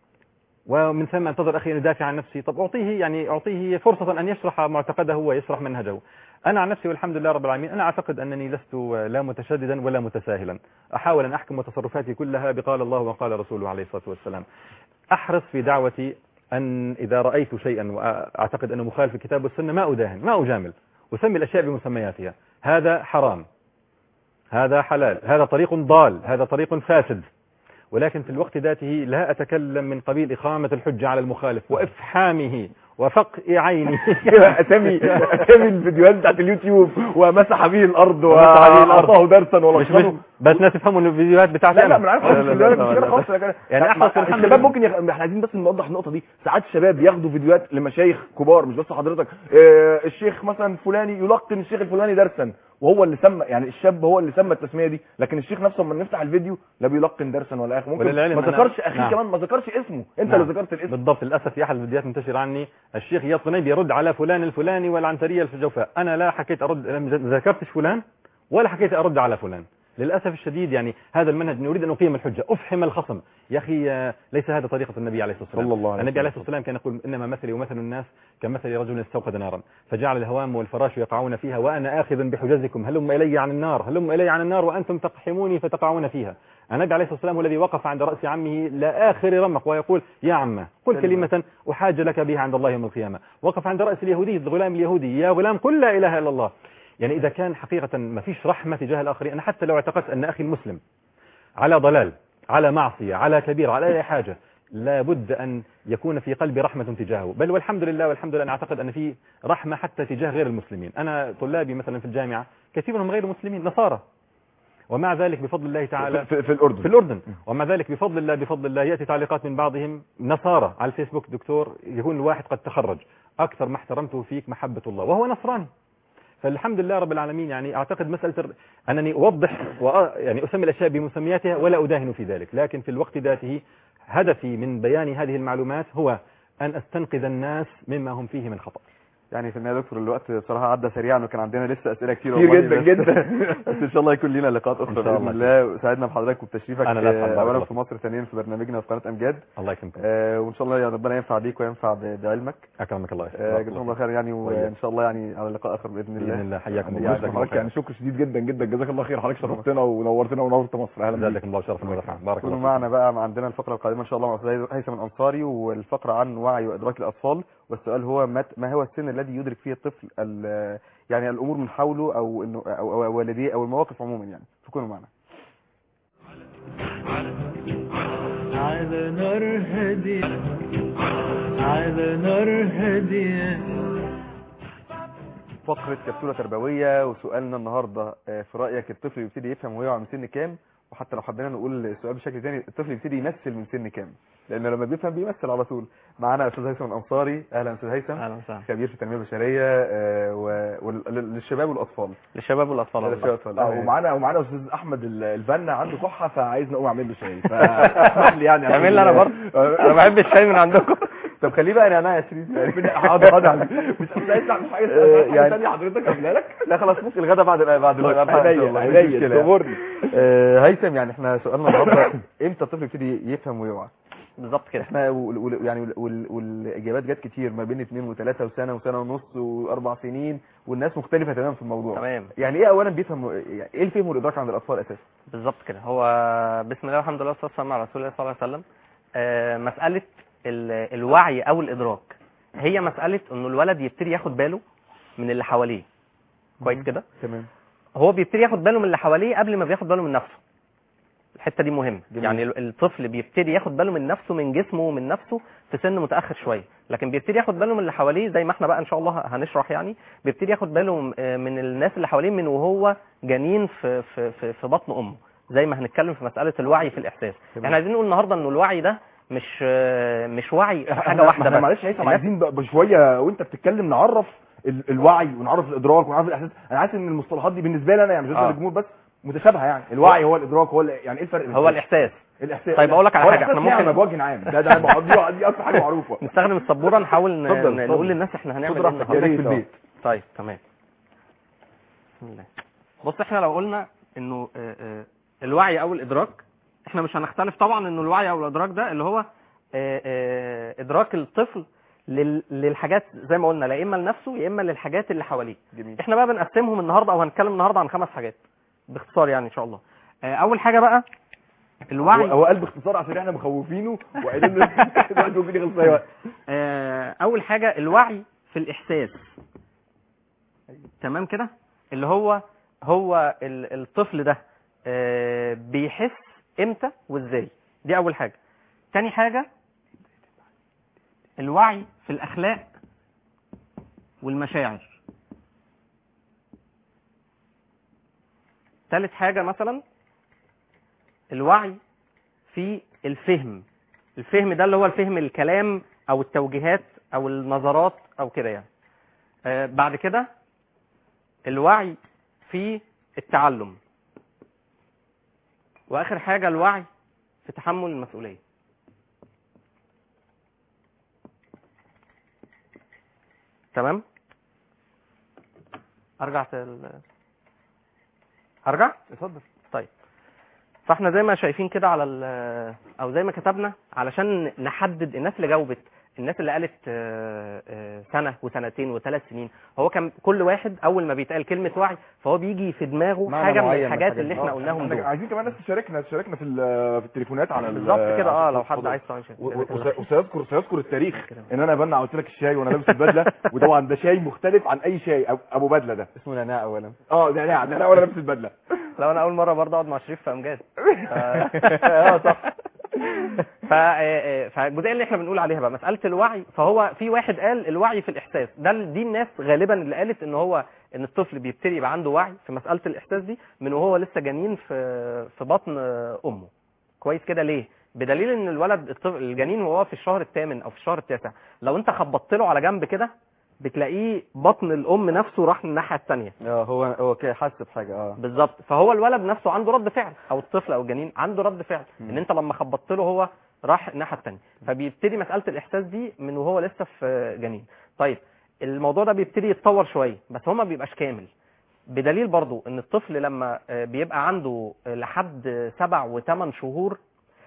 ومن ثم انتظر أخي أن يدافع عن نفسي طب أعطيه يعني أعطيه فرصة أن يشرح معتقده ويشرح منهجه أنا عن نفسي والحمد لله رب العالمين أنا أعتقد أنني لست لا متشددا ولا متساهلا أحاول أن أحكم تصرفاتي كلها بقال الله وقال رسوله عليه الصلاة والسلام أحرص في دعوتي أن إذا رأيت شيئا وأعتقد أنه مخالف الكتاب والسنة ما أداهن ما أجامل أسمي الأشياء بمسمياتها هذا حرام هذا حلال هذا طريق ضال هذا طريق فاسد ولكن في الوقت ذاته لا أتكلم من قبيل إقامة الحجة على المخالف وإفحامه وفقع عينه اسامي اسامي الفيديوهات بتاعت اليوتيوب ومسح به الارض ومسح به الأرض. واعطاه درسا مش مش ولقنه بس ناس يفهموا ان الفيديوهات بتاعتي لا لا أنا. ما انا عارف لا، لا، خالص لا، لا، لا، مش كده لا. خالص لكن- يعني لا، أحرص ما- الحمد الشباب لله. ممكن يخ... احنا عايزين بس نوضح النقطه دي ساعات الشباب ياخدوا فيديوهات لمشايخ كبار مش بس حضرتك اه الشيخ مثلا فلاني يلقن الشيخ الفلاني درسا وهو اللي سمى يعني الشاب هو اللي سمى التسميه دي لكن الشيخ نفسه لما نفتح الفيديو لا بيلقن درسا ولا اخر ممكن وللعلم ما أنا- ذكرش اخيه نعم. كمان ما ذكرش اسمه انت نعم. اللي ذكرت الاسم بالضبط للاسف في احد الفيديوهات منتشر عني الشيخ اياد قني بيرد على فلان الفلاني والعنتريه الجوفاء انا لا حكيت ارد ما ذكرتش فلان ولا حكيت ارد على فلان للاسف الشديد يعني هذا المنهج نريد ان اقيم الحجه افحم الخصم يا اخي آه، ليس هذا طريقه النبي عليه الصلاه والسلام صلى الله عليه النبي عليه وسلم. الصلاه والسلام كان يقول انما مثلي ومثل الناس كمثل رجل استوقد نارا فجعل الهوام والفراش يقعون فيها وانا اخذ بحجزكم هلم الي عن النار هلم الي عن النار وانتم تقحموني فتقعون فيها النبي عليه الصلاه والسلام هو الذي وقف عند راس عمه لاخر رمق ويقول يا عمه قل كلمه احاج لك بها عند الله يوم القيامه وقف عند راس اليهودي الغلام اليهودي يا غلام قل لا اله الا الله يعني اذا كان حقيقه ما فيش رحمه تجاه الاخرين انا حتى لو اعتقدت ان اخي المسلم على ضلال على معصيه على كبيره على اي حاجه لابد ان يكون في قلبي رحمه تجاهه بل والحمد لله والحمد لله انا اعتقد ان في رحمه حتى تجاه غير المسلمين انا طلابي مثلا في الجامعه كثير منهم غير مسلمين نصارى ومع ذلك بفضل الله تعالى في, في الاردن في الأردن ومع ذلك بفضل الله بفضل الله يأتي تعليقات من بعضهم نصارى على الفيسبوك دكتور يكون الواحد قد تخرج أكثر ما احترمته فيك محبة الله وهو نصراني فالحمد لله رب العالمين يعني أعتقد مسألة الر- أنني أوضح وأ... يعني أسمي الأشياء بمسمياتها ولا أداهن في ذلك لكن في الوقت ذاته هدفي من بيان هذه المعلومات هو أن أستنقذ الناس مما هم فيه من خطأ يعني في النهايه يا دكتور الوقت بصراحه عدى سريعا وكان عندنا لسه اسئله كتير كتير والله، جدا بس- جدا. بس ان شاء الله يكون لنا لقاءات اخرى إن شاء باذن الله. الله وسعدنا بحضرتك وبتشريفك أنا لا أفهم، آه، بارك اولا الله في مصر ثانيا في برنامجنا في قناه امجاد الله يكرمكم آه، وان شاء الله يا ربنا ينفع بيك وينفع ب- بعلمك أكرمك الله آه، جزاكم الله خير يعني وإياك. وان شاء الله يعني على لقاء اخر باذن الله بإذن الله حياكم يعني الله بص حضرتك يعني شكر شديد جدا جدا جزاك الله خير حضرتك شرفتنا ونورتنا ونورت مصر اهلا بيك جزاكم الله شرفا ورفعا بارك كونوا الله معنا بقى مع عندنا الفقره القادمه ان شاء الله مع استاذ هيثم الانصاري والفقره عن وعي وادراك الاطفال والسؤال هو مت- ما هو السن الذي يدرك فيه الطفل ال- يعني الامور من حوله او انه او أو والديه او المواقف عموما يعني فكونوا معنا على نار هادية على نار هادية فقره كبسوله تربويه وسؤالنا النهارده آه، في رايك الطفل يبتدي يفهم ويوعى من سن كام وحتى لو حبينا نقول السؤال بشكل ثاني الطفل يبتدي يمثل من سن كام لانه لما بيفهم بيمثل على طول معانا استاذ هيثم الانصاري اهلا استاذ هيثم اهلا وسهلا خبير في التنميه البشريه آه، و- ول- للشباب والاطفال للشباب والاطفال للشباب والله. والاطفال اه ومعانا ومعانا استاذ احمد ال- البنا عنده كحه فعايز نقوم اعمل له شاي فاسمح لي يعني تعمل لي انا برضه انا بحب الشاي من عندكم طب خليه بقى نعناع يا شريف يعني حاضر حاضر مش مش عايز تعمل حاجه آه، حاجه يعني- ثانيه حضرتك قبل لك لا خلاص ممكن الغدا بعد بعد الغدا إن شاء عينيا الله، مفيش عينيا مشكلة يعني. تأمرني آه، هيثم يعني احنا سؤالنا النهارده امتى الطفل يبتدي يفهم ويوعى بالظبط كده احنا وال- وال- يعني وال- وال- والاجابات جت كتير ما بين اتنين وثلاثة وسنة وسنة ونص واربع سنين والناس مختلفة تماما في الموضوع تمام يعني ايه اولا بيفهم يعني ايه الفهم والادراك عند الاطفال اساسا بالظبط كده هو بسم الله والحمد لله والصلاه والسلام على رسول الله صلى الله عليه وسلم آه، مساله ال- الوعي او الادراك هي مساله انه الولد يبتدي ياخد باله من اللي حواليه كويس كده تمام هو بيبتدي ياخد باله من اللي حواليه قبل ما بياخد باله من نفسه الحته دي مهمه جميل. يعني ال- الطفل بيبتدي ياخد باله من نفسه من جسمه ومن نفسه في سن متاخر شويه لكن بيبتدي ياخد باله من اللي حواليه زي ما احنا بقى ان شاء الله هنشرح يعني بيبتدي ياخد باله م- آه، من الناس اللي حواليه من وهو جنين في في في, في بطن امه زي ما هنتكلم في مساله الوعي في الاحساس تمام. احنا عايزين نقول النهارده انه الوعي ده مش آه، مش وعي في حاجه احنا- واحده احنا بس معلش يا هيثم الناس- عايزين بقى بشويه وانت بتتكلم نعرف ال- الوعي ونعرف الادراك ونعرف الاحساس انا حاسس ان المصطلحات دي بالنسبه لي انا يعني مش آه. آه. الجمهور بس متشابهه يعني الوعي هو الادراك هو ال- يعني ايه الفرق بين هو الاتنين؟ الاحساس الاحساس طيب أقول لك على هو حاجة، الإحساس إحنا ممكن- نعمة بوجه عام ده ده أنا- دي دي اكتر حاجه معروفه نستخدم السبوره نحاول ن- اتفضل، ن- اتفضل. نقول للناس احنا هنعمل خد ايه راحتك النهارده كأنك في آه. البيت طيب تمام بسم الله بص احنا لو قلنا انه آه، آه، الوعي او الادراك احنا مش هنختلف طبعا انه الوعي او الادراك ده اللي هو آه، آه، ادراك الطفل لل- للحاجات زي ما قلنا لا اما لنفسه يا اما للحاجات اللي حواليه جميل احنا بقى بنقسمهم النهارده او هنتكلم النهارده عن خمس حاجات باختصار يعني ان شاء الله آه، اول حاجه بقى هو الوعي هو قال باختصار عشان احنا مخوفينه وقايلين له دلوقتي ممكن يخلص في اي وقت آه، اول حاجه الوعي في الاحساس تمام كده اللي هو هو ال- الطفل ده آه، بيحس امتى وازاي دي اول حاجه تاني حاجه الوعي في الاخلاق والمشاعر تالت حاجه مثلا الوعي في الفهم الفهم ده اللي هو الفهم الكلام او التوجيهات او النظرات او كده يعني آه بعد كده الوعي في التعلم واخر حاجه الوعي في تحمل المسؤوليه تمام ارجع في ال... ارجع اتفضل طيب فاحنا زي ما شايفين كده على ال- او زي ما كتبنا علشان نحدد الناس اللي جاوبت الناس اللي قالت آه، آه، سنه وسنتين وثلاث سنين هو كان كل واحد اول ما بيتقال كلمه وعي فهو بيجي في دماغه معنى حاجه من معين من الحاجات الحاجات اللي دي. احنا آه، قلناهم احنا دول عايزين كمان ناس تشاركنا تشاركنا في ال- في التليفونات على ال- بالظبط كده اه عشان لو حد تتفضل. عايز طبعا يشارك. و- و- وس- وسيذكر سيذكر التاريخ ان انا بنع قلت لك الشاي وانا لابس البدله وطبعا ده شاي مختلف عن اي شاي أب- ابو بدله ده اسمه نعناع اولا اه ده انا ده انا وانا لابس البدله لو انا اول مره برضه اقعد مع شريف في امجاد اه صح ف- آه، آه، فالجزئيه اللي احنا بنقول عليها بقى مساله الوعي فهو في واحد قال الوعي في الاحساس ده ال- دي الناس غالبا اللي قالت ان هو ان الطفل بيبتدي يبقى عنده وعي في مساله الاحساس دي من وهو لسه جنين في في بطن آه، امه كويس كده ليه بدليل ان الولد الطفل الجنين وهو في الشهر الثامن او في الشهر التاسع لو انت خبطت له على جنب كده بتلاقيه بطن الام نفسه راح الناحيه الثانيه اه هو هو كده حاسس بحاجه اه بالظبط فهو الولد نفسه عنده رد فعل او الطفل او الجنين عنده رد فعل مم. ان انت لما خبطت له هو راح الناحيه الثانيه فبيبتدي مساله الاحساس دي من وهو لسه في جنين طيب الموضوع ده بيبتدي يتطور شويه بس هو ما بيبقاش كامل بدليل برضو ان الطفل لما آه، بيبقى عنده آه، لحد سبع وثمان شهور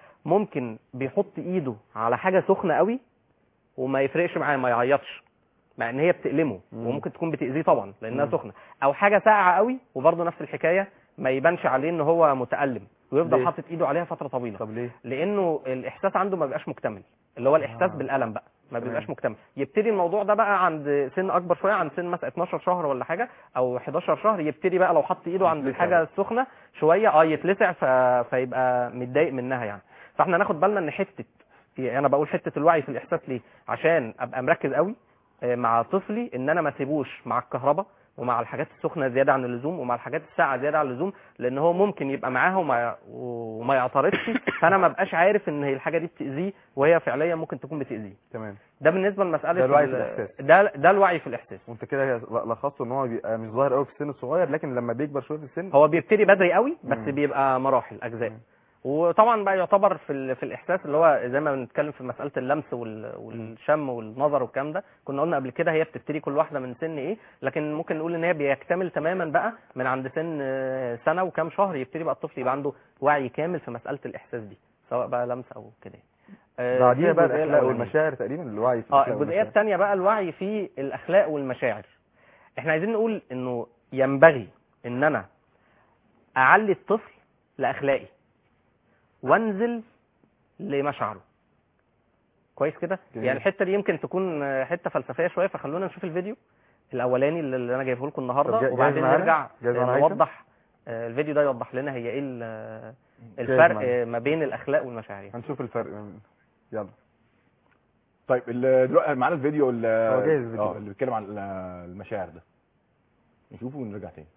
ممكن بيحط ايده على حاجه سخنه قوي وما يفرقش معاه ما يعيطش مع ان هي بتألمه مم. وممكن تكون بتأذيه طبعا لانها مم. سخنه او حاجه ساقعه قوي وبرضه نفس الحكايه ما يبانش عليه ان هو متألم ويفضل ليه؟ حاطط ايده عليها فتره طويله طب ليه لانه الاحساس عنده ما بيبقاش مكتمل اللي هو الاحساس آه. بالالم بقى ما تمام. بيبقاش مكتمل يبتدي الموضوع ده بقى عند سن اكبر شويه عند سن مثلا 12 شهر ولا حاجه او 11 شهر يبتدي بقى لو حط ايده عند يتلسع الحاجه بقى. السخنه شويه اه يتلسع ف... فيبقى متضايق منها يعني فاحنا ناخد بالنا ان حته انا بقول حته الوعي في الاحساس ليه عشان ابقى مركز قوي آه، مع طفلي ان انا ما اسيبوش مع الكهرباء ومع الحاجات السخنه زياده عن اللزوم ومع الحاجات الساقعه زياده عن اللزوم لان هو ممكن يبقى معاها وما, وما يعترضش فانا ما بقاش عارف ان هي الحاجه دي بتاذيه وهي فعليا ممكن تكون بتاذيه تمام ده بالنسبه لمساله ده الوعي ال- في الإحساس. ده ده الوعي في الاحساس وانت كده لخصته ان هو بيبقى مش ظاهر قوي في السن الصغير لكن لما بيكبر شويه في السن هو بيبتدي بدري قوي بس مم. بيبقى مراحل اجزاء مم. وطبعا بقى يعتبر في ال- في الاحساس اللي هو زي ما بنتكلم في مساله اللمس وال- والشم والنظر والكلام ده كنا قلنا قبل كده هي بتبتدي كل واحده من سن ايه لكن ممكن نقول ان هي بيكتمل تماما بقى من عند سن آه، سنه وكام شهر يبتدي بقى الطفل يبقى عنده وعي كامل في مساله الاحساس دي سواء بقى لمس او كده آه، بعديها دي بقى الجزئية الاخلاق الأولانية. والمشاعر تقريبا الوعي في اه الأخلاق الجزئيه والمشاعر. الثانيه بقى الوعي في الاخلاق والمشاعر احنا عايزين نقول انه ينبغي ان انا اعلي الطفل لاخلاقي وانزل لمشاعره كويس كده جميل. يعني الحته دي يمكن تكون آه، حته فلسفيه شويه فخلونا نشوف الفيديو الاولاني اللي اللي انا جايبه لكم طب النهارده جاهز وبعدين معانا؟ نرجع جاهز آه، معانا هيثم؟ نوضح آه، الفيديو ده يوضح لنا هي ايه ال- آه، جاهز الفرق معانا. آه، ما بين الاخلاق والمشاعر يعني. هنشوف الفرق يلا طيب ال- دلوقتي معانا الفيديو ال- هو جاهز الفيديو. اه اللي بيتكلم عن ال- المشاعر ده نشوفه ونرجع تاني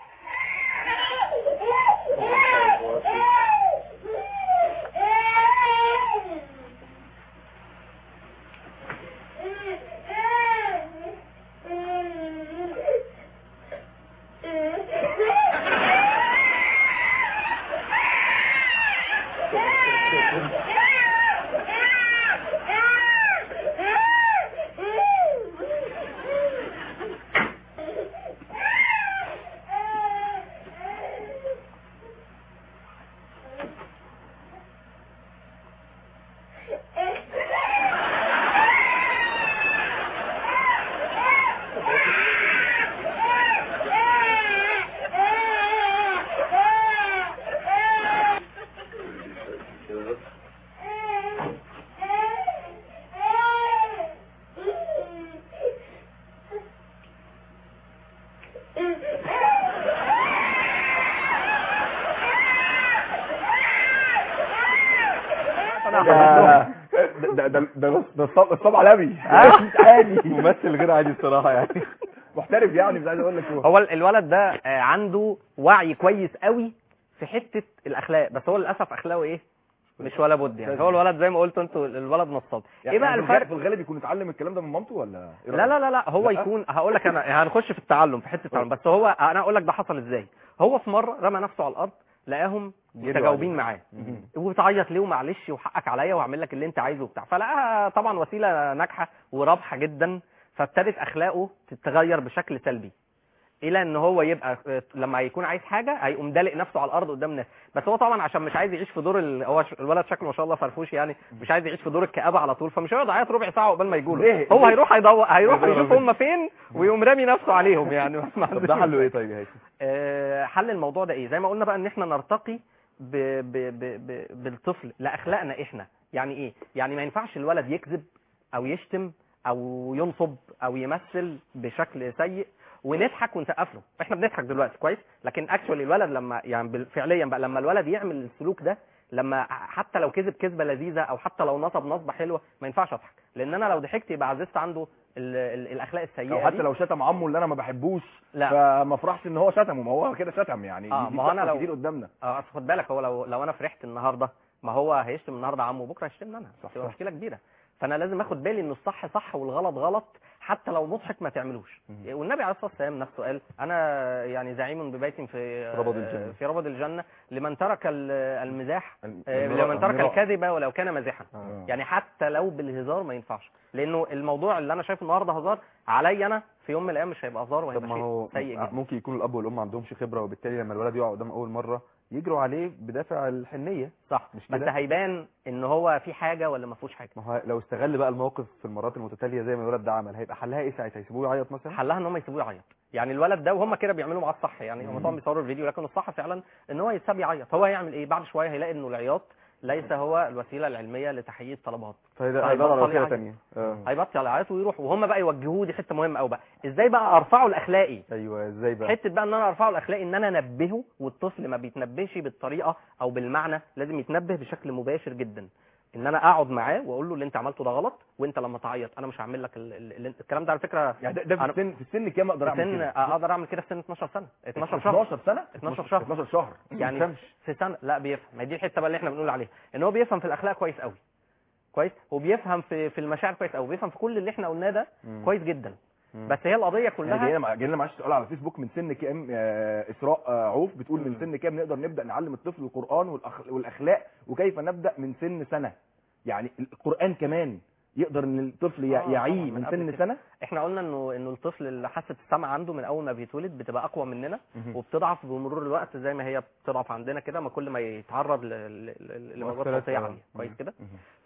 ده ده ده ده نص- ده الصب الصب عالمي عادي ممثل غير عادي الصراحه يعني محترف يعني مش عايز اقول لك هو هو ال- الولد ده آه، عنده وعي كويس قوي في حته الاخلاق بس هو للاسف اخلاقه ايه مش ولا بد يعني هو الولد زي ما قلتوا انتوا الولد نصاب يعني ايه بقى في الغالب- الفرق في الغالب يكون اتعلم الكلام ده من مامته ولا إيه لا رأيك؟ لا لا لا هو لا؟ يكون هقول لك انا هنخش في التعلم في حته التعلم بس هو انا اقول لك ده حصل ازاي هو في مره رمى نفسه على الارض لقاهم متجاوبين معاه وبتعيط ليه ومعلش وحقك عليا وهعمل لك اللي انت عايزه وبتاع فلقاها طبعا وسيله ناجحه ورابحه جدا فابتدت اخلاقه تتغير بشكل سلبي الى ان هو يبقى آه، لما يكون عايز حاجه هيقوم دالق نفسه على الارض قدام الناس بس هو طبعا عشان مش عايز يعيش في دور ال... هو ش- الولد شكله ما شاء الله فرفوش يعني مش عايز يعيش في دور الكآبه على طول فمش هيقعد يعيط ربع ساعه قبل ما يجوا له ليه؟ هو هيروح هيدور هيروح يدور يشوف على هم فين ويقوم رامي نفسه عليهم يعني ما طب عندوش ده حله ايه طيب يا هيثم آه، حل الموضوع ده ايه زي ما قلنا بقى ان احنا نرتقي ب ب ب ب بالطفل لاخلاقنا احنا يعني ايه يعني ما ينفعش الولد يكذب او يشتم او ينصب او يمثل بشكل سيء ونضحك ونسقف له احنا بنضحك دلوقتي كويس لكن اكشولي الولد لما يعني بال- فعليا بقى لما الولد يعمل السلوك ده لما حتى لو كذب كذبه لذيذه او حتى لو نصب نصبه حلوه ما ينفعش اضحك لان انا لو ضحكت يبقى عززت عنده ال ال الاخلاق السيئه او حتى دي. لو شتم عمه اللي انا ما بحبوش لا. فما افرحش ان هو شتمه ما هو كده شتم يعني آه، دي ما هو أنا بتحصل لو- كتير قدامنا اه أصل خد بالك هو لو لو انا فرحت النهارده ما هو هيشتم النهارده عمه بكره هيشتمني انا صح، تبقى صح. مشكله كبيره فانا لازم اخد بالي ان الصح صح والغلط غلط حتى لو مضحك ما تعملوش والنبي عليه الصلاه والسلام نفسه قال انا يعني زعيم ببيت في ربض الجنة. في ربض الجنه لمن ترك ال- المزاح الم- آه، المراء- لمن ترك المراء. الكذب ولو كان مازحا آه. يعني حتى لو بالهزار ما ينفعش لانه الموضوع اللي انا شايفه النهارده هزار عليا انا في يوم من الايام مش هيبقى هزار طب وهيبقى ما هو شيء سيء جدا ممكن يكون الاب والام ما عندهمش خبره وبالتالي لما الولد يقع قدام اول مره يجروا عليه بدافع الحنيه صح مش بس كده؟ هيبان ان هو في حاجه ولا ما فيهوش حاجه ما هو لو استغل بقى الموقف في المرات المتتاليه زي ما الولد ده عمل هيبقى حلها ايه ساعتها يسيبوه يعيط مثلا حلها ان هم يسيبوه يعيط يعني الولد ده وهم كده بيعملوا معاه الصح يعني هم طبعا بيصوروا الفيديو لكن الصح فعلا ان هو يتساب يعيط هو هيعمل ايه بعد شويه هيلاقي انه العياط ليس هو الوسيله العلميه لتحقيق الطلبات فده طيب، هيدور على بطل وسيله يعيط. ثانيه اه هيبطل يعيط ويروح وهم بقى يوجهوه دي حته مهمه قوي بقى ازاي بقى ارفعه الاخلاقي ايوه ازاي بقى حته بقى ان انا ارفعه الاخلاقي ان انا انبهه والطفل ما بيتنبهش بالطريقه او بالمعنى لازم يتنبه بشكل مباشر جدا ان انا اقعد معاه واقول له اللي انت عملته ده غلط وانت لما تعيط انا مش هعمل لك ال- ال- ال- الكلام ده على فكره يعني ده, ده في أنا- السن في السن كام اقدر في اعمل سن كده اقدر اعمل كده في سن 12 سنه 12 شهر 12 سنه 12 شهر 12 شهر يعني ما تفهمش. في سنه لا بيفهم ما هي دي الحته بقى اللي احنا بنقول عليها ان هو بيفهم في الاخلاق كويس قوي كويس وبيفهم في في المشاعر كويس قوي بيفهم في كل اللي احنا قلناه ده مم. كويس جدا مم. بس هي القضيه يعني كلها جاي لنا جاي لنا معلش سؤال على الفيسبوك من سن كام آه، اسراء آه، عوف بتقول من مم. سن كام نقدر نبدا نعلم الطفل القران والأخ- والاخلاق وكيف نبدا من سن سنه يعني القران كمان يقدر ان الطفل ي- آه، طبعاً، يعيه من من قبل سن كده. سنه احنا قلنا انه انه الطفل اللي حاسه السمع عنده من اول ما بيتولد بتبقى اقوى مننا وبتضعف بمرور الوقت زي ما هي بتضعف عندنا كده ما كل ما يتعرض ل- ل- ل- لموجات مؤثرات، صوتيه آه. عاليه كويس كده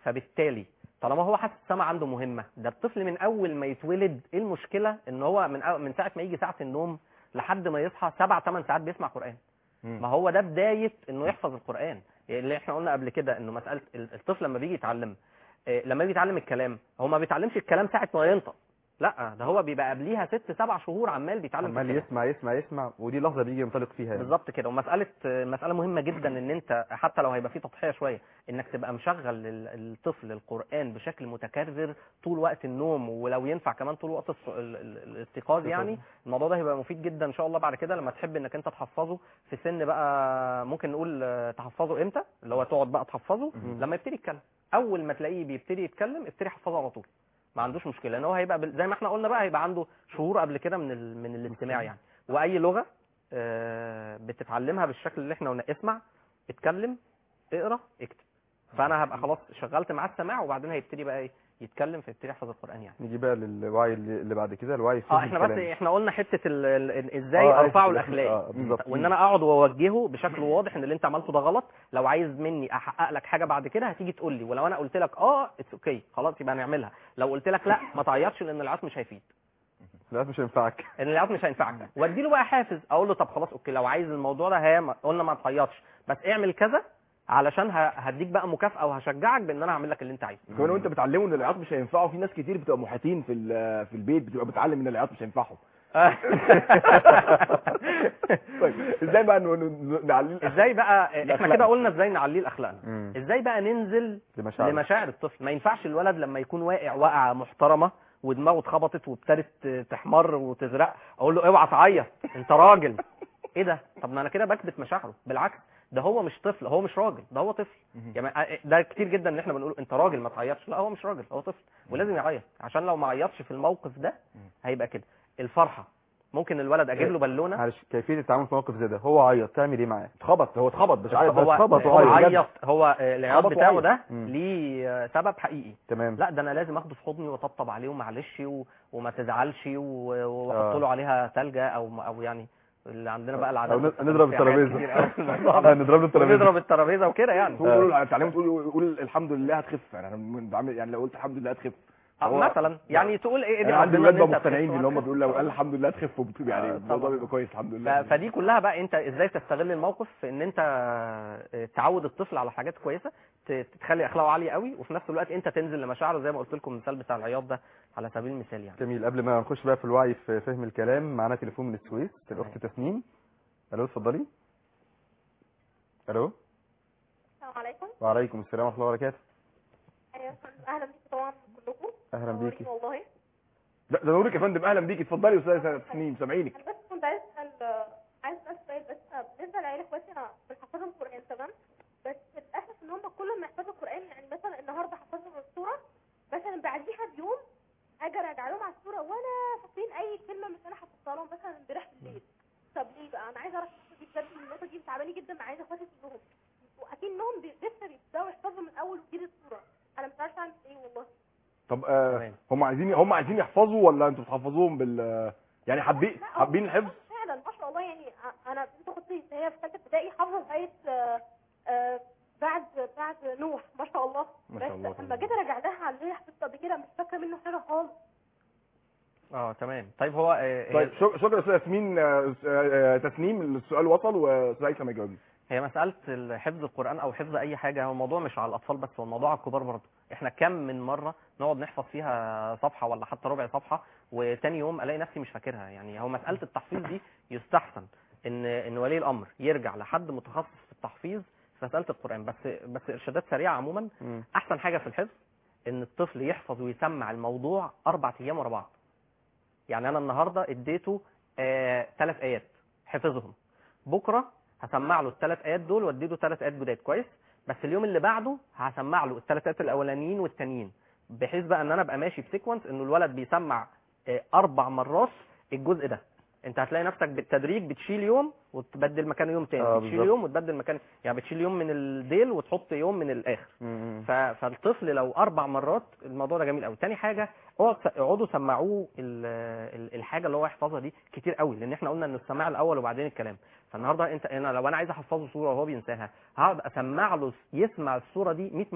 فبالتالي طالما هو حاسس السمع عنده مهمه ده الطفل من اول ما يتولد ايه المشكله ان هو من أو من ساعه ما يجي ساعه النوم لحد ما يصحى سبع ثمان ساعات بيسمع قران ما هو ده بدايه انه يحفظ القران اللي احنا قلنا قبل كده انه مساله ال- الطفل لما بيجي يتعلم إيه، لما يجي يتعلم الكلام هو ما بيتعلمش الكلام ساعه ما ينطق لا ده هو بيبقى قبليها ست سبع شهور عمال بيتعلم في عمال الكلام. يسمع يسمع يسمع ودي لحظه بيجي ينطلق فيها يعني. بالظبط كده ومساله مساله مهمه جدا ان انت حتى لو هيبقى فيه تضحيه شويه انك تبقى مشغل ال- الطفل القران بشكل متكرر طول وقت النوم ولو ينفع كمان طول وقت الص- ال- ال- الاستيقاظ يعني الموضوع ده هيبقى مفيد جدا ان شاء الله بعد كده لما تحب انك انت تحفظه في سن بقى ممكن نقول آه، تحفظه امتى اللي هو تقعد بقى تحفظه لما يبتدي يتكلم اول ما تلاقيه بيبتدي يتكلم ابتدي حفظه على طول ما عندوش مشكله لان هو هيبقى بال- زي ما احنا قلنا بقى هيبقى عنده شهور قبل كده من ال... من الاستماع يعني واي لغه آه، بتتعلمها بالشكل اللي احنا قلنا اسمع اتكلم اقرا اكتب فانا هبقى خلاص شغلت معاه السماع وبعدين هيبتدي بقى ايه يتكلم فيبتدي يحفظ القران يعني نيجي بقى للوعي اللي اللي بعد كده الوعي في اه احنا بس الكلام. احنا قلنا حته ال... ال... ازاي آه، ارفعه آسف، الاخلاق آه، بالظبط. وان انا اقعد واوجهه بشكل واضح ان اللي انت عملته ده غلط لو عايز مني احقق لك حاجه بعد كده هتيجي تقول لي ولو انا قلت لك اه اتس اوكي خلاص يبقى نعملها لو قلت لك لا ما تعيطش لان العياط مش هيفيد لا مش هينفعك ان العياط مش هينفعك وادي له بقى حافز اقول له طب خلاص اوكي لو عايز الموضوع ده هي قلنا ما تعيطش بس اعمل كذا علشان ه- هديك بقى مكافاه وهشجعك بان انا اعمل لك اللي انت عايزه كمان وانت بتعلمه ان العياط مش هينفعه في ناس كتير بتبقى محيطين في ال- في البيت بتبقى بتعلم ان العياط مش هينفعهم طيب ازاي بقى ن- ن- نعلم ازاي بقى احنا الأخلاق. كده قلنا ازاي نعليه الاخلاقنا مم. ازاي بقى ننزل لمشاعر لمشاعر الطفل ما ينفعش الولد لما يكون واقع وقعه محترمه ودماغه اتخبطت وابتدت تحمر وتزرق اقول له اوعى تعيط انت راجل ايه ده طب ما انا كده بكبت مشاعره بالعكس ده هو مش طفل هو مش راجل ده هو طفل يعني ده كتير جدا ان احنا بنقول انت راجل ما تعيطش لا هو مش راجل هو طفل ولازم يعيط عشان لو ما عيطش في الموقف ده هيبقى كده الفرحه ممكن الولد اجيب له بالونه معلش كيفيه التعامل في موقف زي ده هو عيط تعمل ايه معاه اتخبط هو اتخبط مش عارف هو اتخبط هو وعيط. عيط هو آه، العياط خبط بتاعه وعيط. ده مم. ليه آه، سبب حقيقي تمام لا ده انا لازم اخده في حضني واطبطب عليه ومعلش و... وما تزعلش و- واحط آه. له عليها ثلجه او او يعني اللي عندنا بقى العادات أو ن- بتستخدم نضرب فيها حاجات الترابيزة. كتير أوي. آه، نضرب له الترابيزة. نضرب الترابيزه وكده يعني تقول له تعلمه تقول قول الحمد لله هتخف يعني انا بعمل يعني لو قلت الحمد لله هتخف آه، هو- مثلا يعني تقول ايه انا عندي ربنا ولاد إن بقى أنت مقتنعين تخف ان هم وهتخف. بيقولوا لو قال الحمد لله تخف وبت- يعني آه، الموضوع طبعا. بيبقى كويس الحمد ف- لله فدي كلها بقى انت ازاي تستغل الموقف في ان انت آه، تعود الطفل على حاجات كويسه ت- تخلي اخلاقه عاليه قوي وفي نفس الوقت انت تنزل لمشاعره زي ما قلت لكم المثال بتاع العياط ده على سبيل المثال يعني جميل قبل ما نخش بقى في الوعي في فهم الكلام معانا تليفون من السويس الاخت تسنيم الو اتفضلي الو السلام عليكم وعليكم السلام ورحمه الله وبركاته ايوه اهلا بيكم طبعا كلكم اهلا منورين بيكي والله لا ده نورك يا فندم اهلا بيكي اتفضلي يا استاذه تسنيم سامعينك انا بس كنت عايز اسال عايز اسال سؤال بس بالنسبه لعيله اخواتي انا بنحفظهم القران تمام بس للاسف ان هم كل ما يحفظوا القران يعني مثلا النهارده حفظهم السوره مثلا بعديها بيوم اجي اراجع لهم على السوره ولا فاكرين اي كلمه مش انا حفظتها لهم مثلا امبارح بالليل طب ليه بقى انا عايزه اعرف النقطه دي بجد النقطه دي تعباني جدا عايزه اخواتي كلهم واكنهم بي- لسه بيبداوا يحفظوا من اول وجديد السوره انا مش عارفه اعمل ايه والله طب آه تمام. هم عايزين هم عايزين يحفظوا ولا انتوا بتحفظوهم بال يعني حابين لا، هو حابين الحفظ فعلا ما شاء الله يعني أ- انا بنت اختي هي في ثالثه ابتدائي حافظه لغايه آه، آه، بعد بعد نوح ما شاء الله ما شاء الله، بس لما جيت اراجع لها على اللي هي حفظته قبل كده مش فاكره منه حاجه خالص اه تمام طيب هو آه، طيب هي- شك- شكرا استاذ ياسمين آه، آه، تسنيم السؤال وصل واستاذ هيثم هيجاوب هي مسألة حفظ القرآن أو حفظ أي حاجة هو الموضوع مش على الأطفال بس هو الموضوع على الكبار برضه إحنا كم من مرة نقعد نحفظ فيها صفحة ولا حتى ربع صفحة وتاني يوم ألاقي نفسي مش فاكرها يعني هو مسألة التحفيظ دي يستحسن إن إن ولي الأمر يرجع لحد متخصص في التحفيظ في مسألة القرآن بس بس إرشادات سريعة عموما مم. أحسن حاجة في الحفظ إن الطفل يحفظ ويسمع الموضوع أربع أيام ورا بعض يعني أنا النهاردة اديته ثلاث آيات حفظهم بكرة هسمع له الثلاث ايات دول واديله ثلاث ايات جداد كويس بس اليوم اللي بعده هسمع له الثلاث ايات الاولانيين والتانيين بحيث بقى ان انا ابقى ماشي في سيكونس انه الولد بيسمع آه، اربع مرات الجزء ده انت هتلاقي نفسك بالتدريج بتشيل يوم وتبدل مكانه يوم تاني آه، بتشيل بالظبط. يوم وتبدل مكان يعني بتشيل يوم من الديل وتحط يوم من الاخر مم. ف... فالطفل لو اربع مرات الموضوع ده جميل قوي تاني حاجه اقعد- اقعدوا سمعوه ال... ال- الحاجه اللي هو يحفظها دي كتير قوي لان احنا قلنا ان السماع الاول وبعدين الكلام فالنهارده انت انا لو انا عايز احفظه صوره وهو بينساها هقعد اسمع له يسمع الصوره دي 100 مره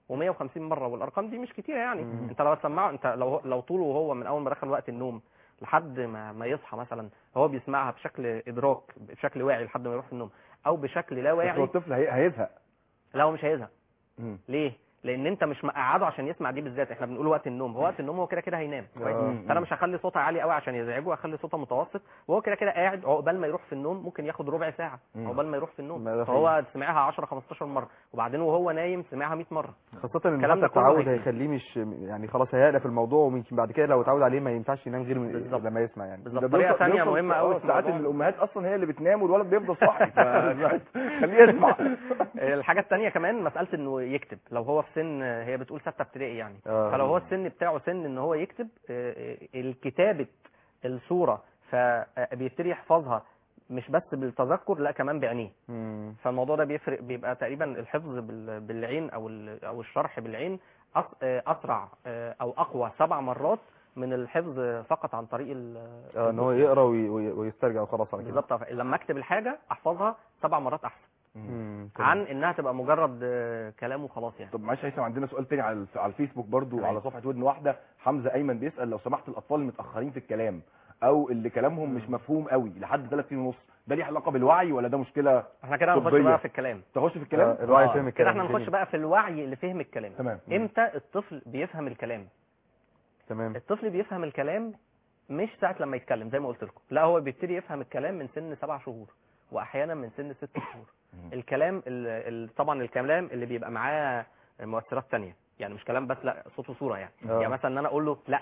و150 مره والارقام دي مش كتيره يعني مم. انت لو تسمعه انت لو لو طوله وهو من اول ما دخل وقت النوم لحد ما ما يصحى مثلا هو بيسمعها بشكل ادراك بشكل واعي لحد ما يروح في النوم او بشكل لا بس هو واعي الطفل هي- هيزهق لا هو مش هيزهق مم. ليه لان انت مش مقعده عشان يسمع دي بالذات احنا بنقول وقت النوم هو وقت النوم هو كده كده هينام كويس آه. فانا مش هخلي صوتها عالي قوي عشان يزعجه هخلي صوتها متوسط وهو كده كده قاعد عقبال ما يروح في النوم ممكن ياخد ربع ساعه مم. عقبال ما يروح في ما النوم ده فهو سمعها 10 15 مره وبعدين وهو نايم سمعها 100 مره خاصة ان الكلام حتى ده كله التعود هيجي. هيخليه مش يعني خلاص هيقلق في الموضوع وممكن بعد كده لو اتعود عليه ما ينفعش ينام غير من بالظبط. لما يسمع يعني بالظبط ده طريقه بيوصل- ثانيه بيوصل- مهمه قوي آه، في ساعات الموضوع. ان الامهات اصلا هي اللي بتنام والولد بيفضل صاحي خليه يسمع الحاجه الثانيه كمان مساله انه يكتب لو هو في سن هي بتقول سته ابتدائي يعني آه. فلو هو السن بتاعه سن ان هو يكتب آه، آه، الكتابه الصوره فبيبتدي يحفظها مش بس بالتذكر لا كمان بعينيه مم. فالموضوع ده بيفرق بيبقى تقريبا الحفظ بال- بالعين او ال- او الشرح بالعين أس- آه، اسرع آه، او اقوى سبع مرات من الحفظ فقط عن طريق ال- اه ان هو يقرا وي- وي- ويسترجع وخلاص على كده بالظبط لما اكتب الحاجه احفظها سبع مرات احسن مم. تمام. عن انها تبقى مجرد آه، كلام وخلاص يعني طب معلش يا هيثم عندنا سؤال تاني على الف- على الفيسبوك برضو تمام. على صفحه ودن واحده حمزه ايمن بيسال لو سمحت الاطفال المتاخرين في الكلام او اللي كلامهم مش مفهوم قوي لحد ثلاث سنين ونص ده ليه علاقه بالوعي ولا ده مشكله احنا كده هنخش طبية. بقى في الكلام تخش في الكلام آه، الوعي آه، فهم كده الكلام احنا نخش جميل. بقى في الوعي اللي فهم الكلام تمام امتى الطفل بيفهم الكلام تمام الطفل بيفهم الكلام مش ساعة لما يتكلم زي ما قلت لكم لا هو بيبتدي يفهم الكلام من سن سبع شهور واحيانا من سن ست شهور الكلام ال ال طبعا الكلام اللي بيبقى معاه مؤثرات تانية يعني مش كلام بس لا صوت وصورة يعني آه. يعني مثلا ان انا اقول له لا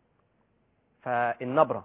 فالنبرة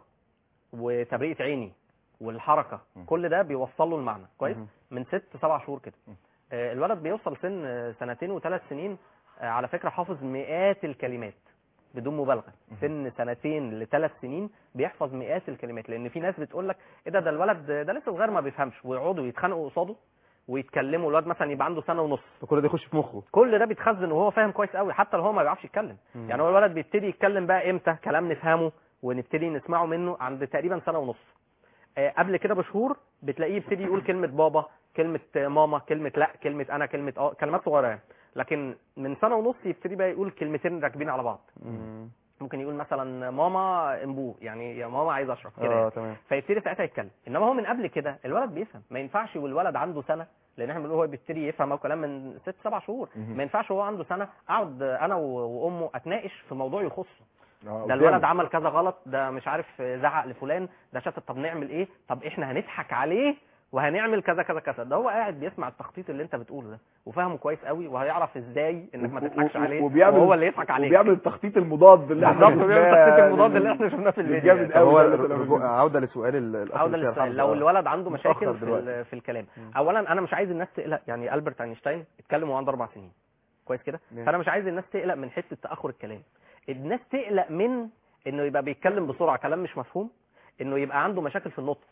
وتبريئة عيني والحركة م. كل ده بيوصل له المعنى كويس مم. من ست سبع شهور كده م. آه، الولد بيوصل سن آه، سنتين وثلاث سنين آه، على فكرة حافظ مئات الكلمات بدون مبالغه سن سنتين لثلاث سنين بيحفظ مئات الكلمات لان في ناس بتقول لك ايه ده ده الولد ده لسه صغير ما بيفهمش ويقعدوا يتخانقوا قصاده ويتكلموا الولد مثلا يبقى عنده سنه ونص فكل ده يخش في مخه كل ده بيتخزن وهو فاهم كويس قوي حتى لو هو ما بيعرفش يتكلم مم. يعني هو الولد بيبتدي يتكلم بقى امتى كلام نفهمه ونبتدي نسمعه منه عند تقريبا سنه ونص آه، قبل كده بشهور بتلاقيه يبتدي يقول كلمه بابا كلمه آه، ماما كلمه لا كلمه انا كلمه اه كلمات صغيره يعني لكن من سنه ونص يبتدي بقى يقول كلمتين راكبين على بعض مم. ممكن يقول مثلا ماما امبو يعني يا ماما عايز اشرب كده اه يعني. تمام فيبتدي ساعتها يتكلم انما هو من قبل كده الولد بيفهم ما ينفعش والولد عنده سنه لان احنا بنقول هو بيبتدي يفهم او كلام من ست سبع شهور مهم. ما ينفعش هو عنده سنه اقعد انا و- وامه اتناقش في موضوع يخصه آه، ده قدامك. الولد عمل كذا غلط ده مش عارف زعق لفلان ده شتت طب نعمل ايه طب احنا هنضحك عليه وهنعمل كذا كذا كذا ده هو قاعد بيسمع التخطيط اللي انت بتقوله ده وفاهمه كويس قوي وهيعرف ازاي انك ما و- و- تضحكش و- عليه وبيعمل- وهو اللي يضحك عليك وبيعمل التخطيط المضاد اللي احنا بالظبط بيعمل شفناه التخطيط المضاد لل- اللي احنا شفناه في الفيديو للجامد يعني. طب قوي هو ده اللي أنا رجوع- بشوفه. عوده لسؤال ال- الأخ عوده الشيخ للسؤال حمزة. لو الولد عنده متأخر مشاكل في, دلوقتي. ال- في الكلام مم. اولا انا مش عايز الناس تقلق يعني البرت اينشتاين اتكلم وهو عنده اربع سنين كويس كده ماشي. فانا مش عايز الناس تقلق من حته تاخر الكلام الناس تقلق من انه يبقى بيتكلم بسرعه كلام مش مفهوم انه يبقى عنده مشاكل في النطق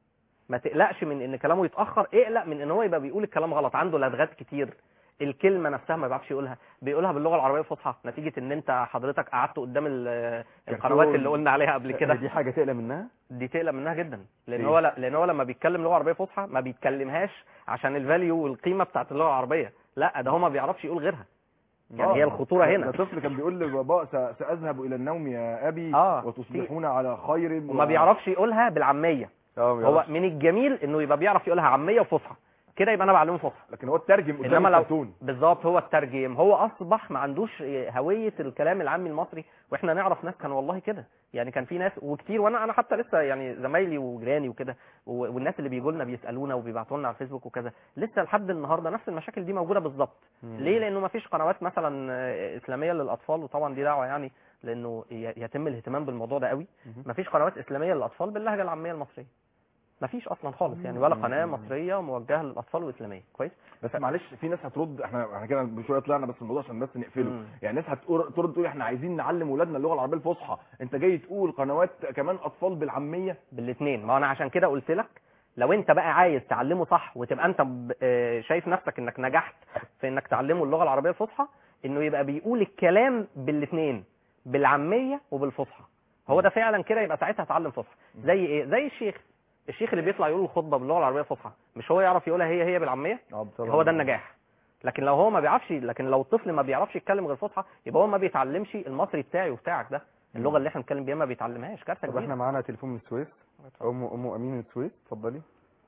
ما تقلقش من ان كلامه يتاخر اقلق من ان هو يبقى بيقول الكلام غلط عنده لدغات كتير الكلمه نفسها ما بيعرفش يقولها بيقولها باللغه العربيه الفصحى نتيجه ان انت حضرتك قعدت قدام ال- القنوات اللي قلنا عليها قبل كده دي حاجه تقلق منها دي تقلق منها جدا لان ليه؟ هو لا لان هو لما بيتكلم لغه عربيه فصحى ما بيتكلمهاش عشان الفاليو والقيمه بتاعت اللغه العربيه لا ده هو ما بيعرفش يقول غيرها يعني آه. هي الخطوره ده هنا طفل كان بيقول لبابا س- ساذهب الى النوم يا ابي آه. وتصبحون على خير وما بيعرفش يقولها بالعاميه اه ما هو بيعرفش. من الجميل انه يبقى بيعرف يقولها عاميه وفصحى كده يبقى انا بعلمه فصحى لكن هو الترجم قدام انما لو الكرتون بالظبط هو الترجم هو اصبح ما عندوش هويه الكلام العامي المصري واحنا نعرف ناس كانوا والله كده يعني كان في ناس وكتير وانا انا حتى لسه يعني زمايلي وجيراني وكده و- والناس اللي بيجوا لنا بيسالونا وبيبعتوا لنا على الفيسبوك وكذا لسه لحد النهارده نفس المشاكل دي موجوده بالظبط مم. ليه لانه ما فيش قنوات مثلا آه، اسلاميه للاطفال وطبعا دي دعوه يعني لانه ي- يتم الاهتمام بالموضوع ده قوي مهم. ما فيش قنوات اسلاميه للاطفال باللهجه العاميه المصريه ما فيش اصلا خالص يعني ولا قناه مصريه موجهه للاطفال واسلاميه كويس بس معلش في ناس هترد احنا احنا كده بشويه طلعنا بس من الموضوع عشان بس نقفله مم. يعني ناس هترد تقول احنا عايزين نعلم ولادنا اللغه العربيه الفصحى انت جاي تقول قنوات كمان اطفال بالعاميه بالاثنين ما انا عشان كده قلت لك لو انت بقى عايز تعلمه صح وتبقى انت ب- آه، شايف نفسك انك نجحت في انك تعلمه اللغه العربيه الفصحى انه يبقى بيقول الكلام بالاثنين بالعاميه وبالفصحى هو ده فعلا كده يبقى ساعتها اتعلم فصحى زي ايه زي الشيخ الشيخ اللي بيطلع يقول الخطبه باللغه العربيه الفصحى مش هو يعرف يقولها هي هي بالعاميه اه هو ده النجاح لكن لو هو ما بيعرفش لكن لو الطفل ما بيعرفش يتكلم غير فصحى يبقى هو ما بيتعلمش المصري بتاعي وبتاعك ده اللغه اللي احنا بنتكلم بيها ما بيتعلمهاش كارثه طب كبيره احنا معانا تليفون من السويس ام ام امين من السويس اتفضلي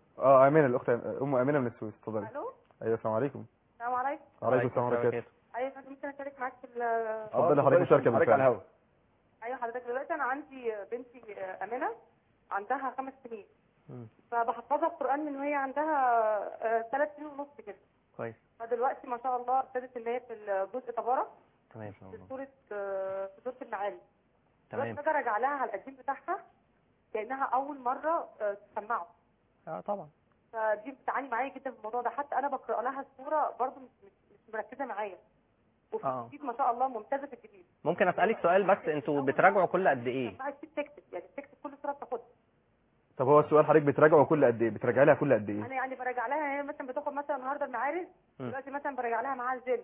اه امينه الاخت ام امينه من السويس اتفضلي الو ايوه السلام عليكم السلام عليكم وعليكم السلام ورحمه الله وبركاته ايوه كنت ممكن اشارك معاك في ال- اتفضلي حضرتك مشاركه حضرتك على بالفعل الهوا ايوه حضرتك دلوقتي انا عندي بنتي امنه عندها خمس سنين مم. فبحفظها القران من وهي عندها ثلاث سنين ونص كده كويس فدلوقتي ما شاء الله ابتدت ان هي في الجزء تبارك تمام في سوره آه، في سوره المعارج تمام دلوقتي باجي ارجع لها على القديم بتاعها كانها اول مره آه، تسمعه اه طبعا فدي بتعاني معايا جدا في الموضوع ده حتى انا بقرا لها السوره برضه مش مش, مش مركزه معايا وفي آه. الجديد ما شاء الله ممتازه في الجديد ممكن اسالك سؤال بس انتوا بتراجعوا كل قد ايه ما عادش بتكتب يعني بتكتب كل سوره بتاخدها طب هو السؤال حضرتك بتراجعه كل قد ايه بتراجعي لها كل قد ايه انا يعني براجع لها هي مثلا بتاخد مثلا النهارده المعارف مم. دلوقتي مثلا براجع لها معاها الجن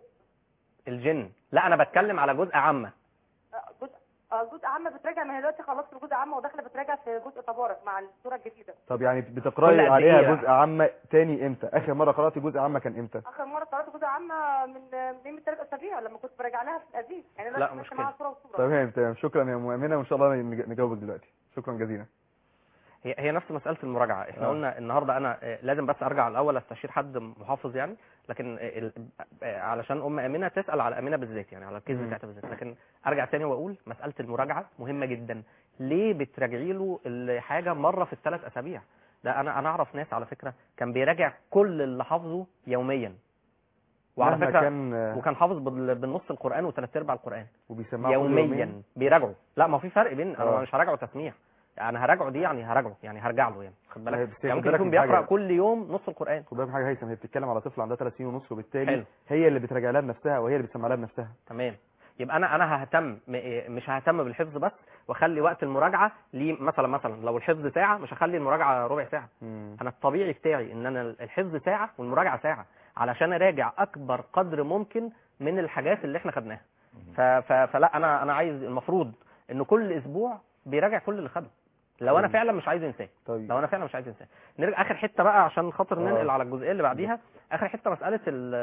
الجن لا انا بتكلم على جزء عامه آه، جزء آه، جزء عامه بتراجع ما هي دلوقتي خلصت الجزء عامه وداخله بتراجع في جزء تبارك مع السوره الجديده طب يعني كل بتقراي قد عليها إيه؟ جزء عامه تاني امتى اخر مره قراتي جزء عامه كان امتى اخر مره قرات جزء عامه من من من ثلاث اسابيع لما كنت براجع لها في القديم يعني لا، دلوقتي مش ماشية معاها كده. صوره وصوره تمام تمام شكرا يا ام امينه وان شاء الله نج- نجاوبك دلوقتي شكرا جزيلا هي هي نفس مساله المراجعه احنا آه. قلنا النهارده انا آه، لازم بس ارجع الاول استشير حد محافظ يعني لكن آه، ال- آه، علشان ام امينه تسال على امينه بالذات يعني على الكيس مم. بتاعتها بالذات لكن ارجع تاني واقول مساله المراجعه مهمه جدا ليه بتراجعي له الحاجه مره في الثلاث اسابيع ده انا انا اعرف ناس على فكره كان بيراجع كل اللي حافظه يوميا وعلى مهما فكره كان آه، وكان حافظ بال- بالنص القران وثلاث ارباع القران وبيسمعه كل يوميا بيراجعوا لا ما في فرق بين انا آه. مش هراجعه تسميع انا هراجعه دي يعني هراجعه يعني هرجع له يعني خد لا، بالك بس يعني خد ممكن بالك يكون من بيقرا حاجة. كل يوم نص القران خد بالك من حاجه هيثم هي بتتكلم على طفل عندها 3 سنين ونص وبالتالي حلو. هي اللي بتراجع لها بنفسها وهي اللي بتسمع لها بنفسها تمام يبقى انا انا ههتم م- مش ههتم بالحفظ بس واخلي وقت المراجعه ليه مثلا مثلا لو الحفظ ساعه مش هخلي المراجعه ربع ساعه مم. انا الطبيعي بتاعي ان انا الحفظ ساعه والمراجعه ساعه علشان اراجع اكبر قدر ممكن من الحاجات اللي احنا خدناها ف... ف... فلا انا انا عايز المفروض ان كل اسبوع بيراجع كل اللي خده لو انا طيب. فعلا مش عايز انساه طيب لو انا فعلا مش عايز انساه نرجع اخر حته بقى عشان خاطر آه. ننقل على الجزئيه اللي بعديها اخر حته مساله ال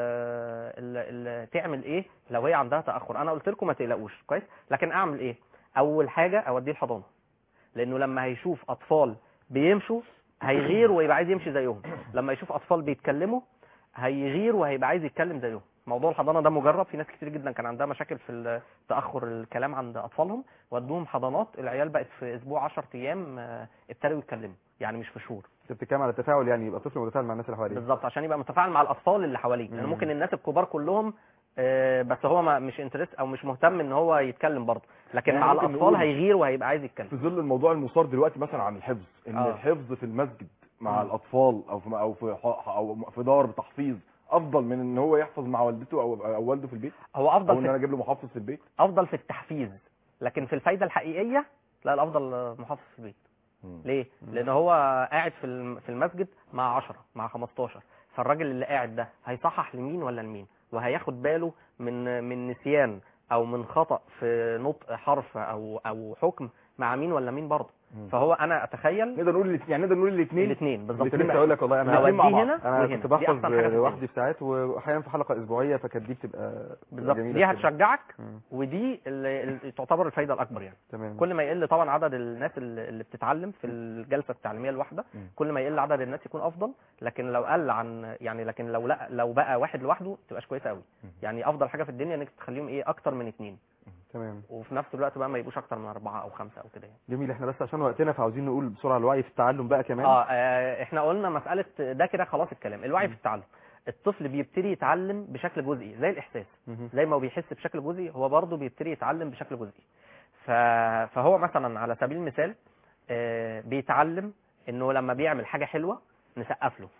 ال ال تعمل ايه لو هي عندها تاخر انا قلت لكم ما تقلقوش كويس لكن اعمل ايه اول حاجه اوديه الحضانه لانه لما هيشوف اطفال بيمشوا هيغير ويبقى عايز يمشي زيهم لما يشوف اطفال بيتكلموا هيغير وهيبقى عايز يتكلم زيهم موضوع الحضانه ده مجرب في ناس كتير جدا كان عندها مشاكل في تاخر الكلام عند اطفالهم ودوهم حضانات العيال بقت في اسبوع 10 ايام آه، ابتدوا يتكلموا يعني مش في شهور انت بتتكلم على التفاعل يعني يبقى طفل متفاعل مع الناس اللي حواليه بالظبط عشان يبقى متفاعل مع الاطفال اللي حواليه يعني مم. ممكن الناس الكبار كلهم آه، بس هو ما مش انترست او مش مهتم ان هو يتكلم برضه لكن يعني مع ممكن الاطفال نقول- هيغير وهيبقى عايز في يتكلم ظل الموضوع المثار دلوقتي مثلا عن الحفظ ان آه. الحفظ في المسجد مع مم. الاطفال او في او في ح- او في دار تحفيظ افضل من ان هو يحفظ مع والدته او او والده في البيت هو او افضل ان في انا اجيب له محفظ في البيت افضل في التحفيز لكن في الفايده الحقيقيه لا الافضل آه، محافظ في البيت ليه لان هو قاعد في الم- في المسجد مع 10 مع 15 فالراجل اللي قاعد ده هيصحح لمين ولا لمين وهياخد باله من من نسيان او من خطا في نطق حرف او او حكم مع مين ولا مين برضه فهو انا اتخيل نقدر نقول الات- يعني نقدر نقول الاثنين الاثنين بالظبط كنت لسه اقول لك والله انا الاتنين مع اوديه بعض. هنا انا وهنا كنت دي بحفظ احسن حاجه في لوحدي الدنيا. في ساعات واحيانا في حلقه اسبوعيه فكانت دي بتبقى بالظبط جميلة دي كده. هتشجعك مم. ودي اللي اللي تعتبر الفايده الاكبر يعني تمام كل ما يقل طبعا عدد الناس اللي اللي بتتعلم في الجلسه التعليميه الواحده مم. كل ما يقل عدد الناس يكون افضل لكن لو قل عن يعني لكن لو لا لو بقى واحد لوحده تبقاش كويسه قوي يعني افضل حاجه في الدنيا انك تخليهم ايه اكتر من اتنين تمام وفي نفس الوقت بقى ما يبقوش اكتر من اربعه او خمسه او كده يعني. جميل احنا بس عشان وقتنا فعاوزين نقول بسرعه الوعي في التعلم بقى كمان اه آه، احنا قلنا مساله ده كده خلاص الكلام الوعي في التعلم الطفل بيبتدي يتعلم بشكل جزئي زي الاحساس مهم. زي ما هو بيحس بشكل جزئي هو برضه بيبتدي يتعلم بشكل جزئي ف... فهو مثلا على سبيل المثال آه، بيتعلم انه لما بيعمل حاجه حلوه نسقف له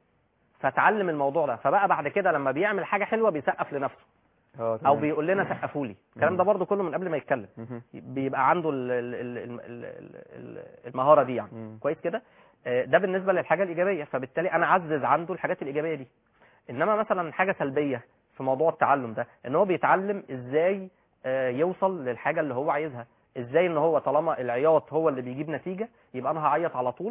فتعلم الموضوع ده فبقى بعد كده لما بيعمل حاجه حلوه بيسقف لنفسه اه او تمام. بيقول لنا سقفوا لي الكلام ده برضه كله من قبل ما يتكلم مهم. بيبقى عنده ال- ال- ال- ال- ال- ال- المهاره دي يعني مم. كويس كده آه، ده بالنسبه للحاجه الايجابيه فبالتالي انا اعزز عنده الحاجات الايجابيه دي انما مثلا حاجه سلبيه في موضوع التعلم ده ان هو بيتعلم ازاي آه، يوصل للحاجه اللي هو عايزها ازاي ان هو طالما العياط هو اللي بيجيب نتيجه يبقى انا هعيط على طول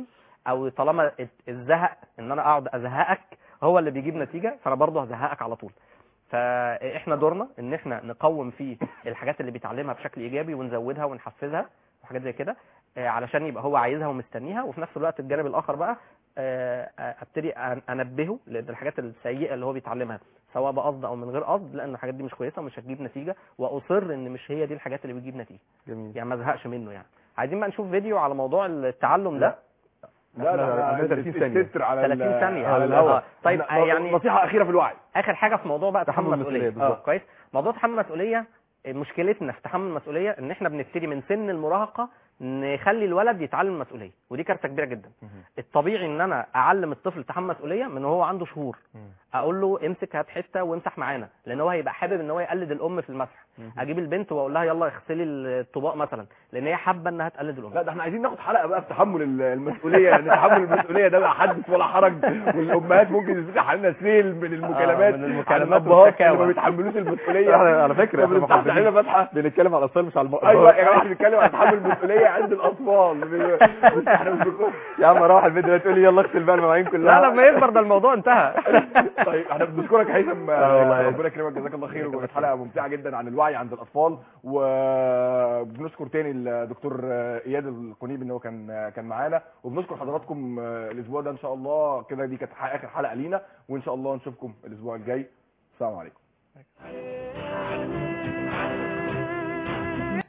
او طالما الت- الزهق ان انا اقعد ازهقك هو اللي بيجيب نتيجه فانا برضه هزهقك على طول فاحنا دورنا ان احنا نقوم فيه الحاجات اللي بيتعلمها بشكل ايجابي ونزودها ونحفزها وحاجات زي كده آه، علشان يبقى هو عايزها ومستنيها وفي نفس الوقت الجانب الاخر بقى آه، آه، ابتدي أن- انبهه لان الحاجات السيئه اللي هو بيتعلمها سواء بقصد او من غير قصد لان الحاجات دي مش كويسه ومش هتجيب نتيجه واصر ان مش هي دي الحاجات اللي بتجيب نتيجه جميل يعني ما ازهقش منه يعني عايزين بقى نشوف فيديو على موضوع التعلم ده لا لا عندنا لا 30 ثانية. الستر على 30 ال- ثانية. على آه، الهواء طيب، إحنا- آه، يعني- نصيحه اخيره في الوعي اخر حاجه في موضوع بقى تحمل تحمل المسؤولية المسؤوليه بالظبط. كويس موضوع تحمل المسؤوليه مشكلتنا في تحمل المسؤوليه ان احنا بنبتدي من سن المراهقه نخلي الولد يتعلم المسؤوليه ودي كارثه كبيره جدا الطبيعي ان انا اعلم الطفل تحمل مسؤوليه من وهو عنده شهور اقول له امسك هات حته وامسح معانا لان هو هيبقى حابب ان هو يقلد الام في المسح اجيب البنت واقول لها يلا اغسلي الطباق مثلا لان هي حابه انها تقلد الام لا ده احنا عايزين ناخد حلقه بقى في تحمل ال- المسؤوليه يعني تحمل المسؤوليه ده بقى حدث ولا حرج والامهات ممكن يفتح علينا سيل من المكالمات من عن المكالمات الابهات اللي ما والشكاوى. بيتحملوش المسؤوليه احنا على فكره طب احنا بنفتح علينا محددين. فتحه بنتكلم على الاطفال مش على الم... ايوه يا جماعه بنتكلم عن تحمل المسؤوليه عند الاطفال بس احنا مش بنقول يا عم روح الفيديو ده تقول لي يلا اغسل بقى المواعين كلها لا لما يكبر ده الموضوع انتهى طيب احنا بنشكرك هيثم آه والله. ربنا يكرمك جزاك الله خير وكانت حلقه ممتعه جدا عن الوعي عند الاطفال وبنشكر تاني الدكتور اياد القنيب ان هو كان كان معانا وبنشكر حضراتكم الاسبوع ده ان شاء الله كده دي كانت اخر حلقه لينا وان شاء الله نشوفكم الاسبوع الجاي السلام عليكم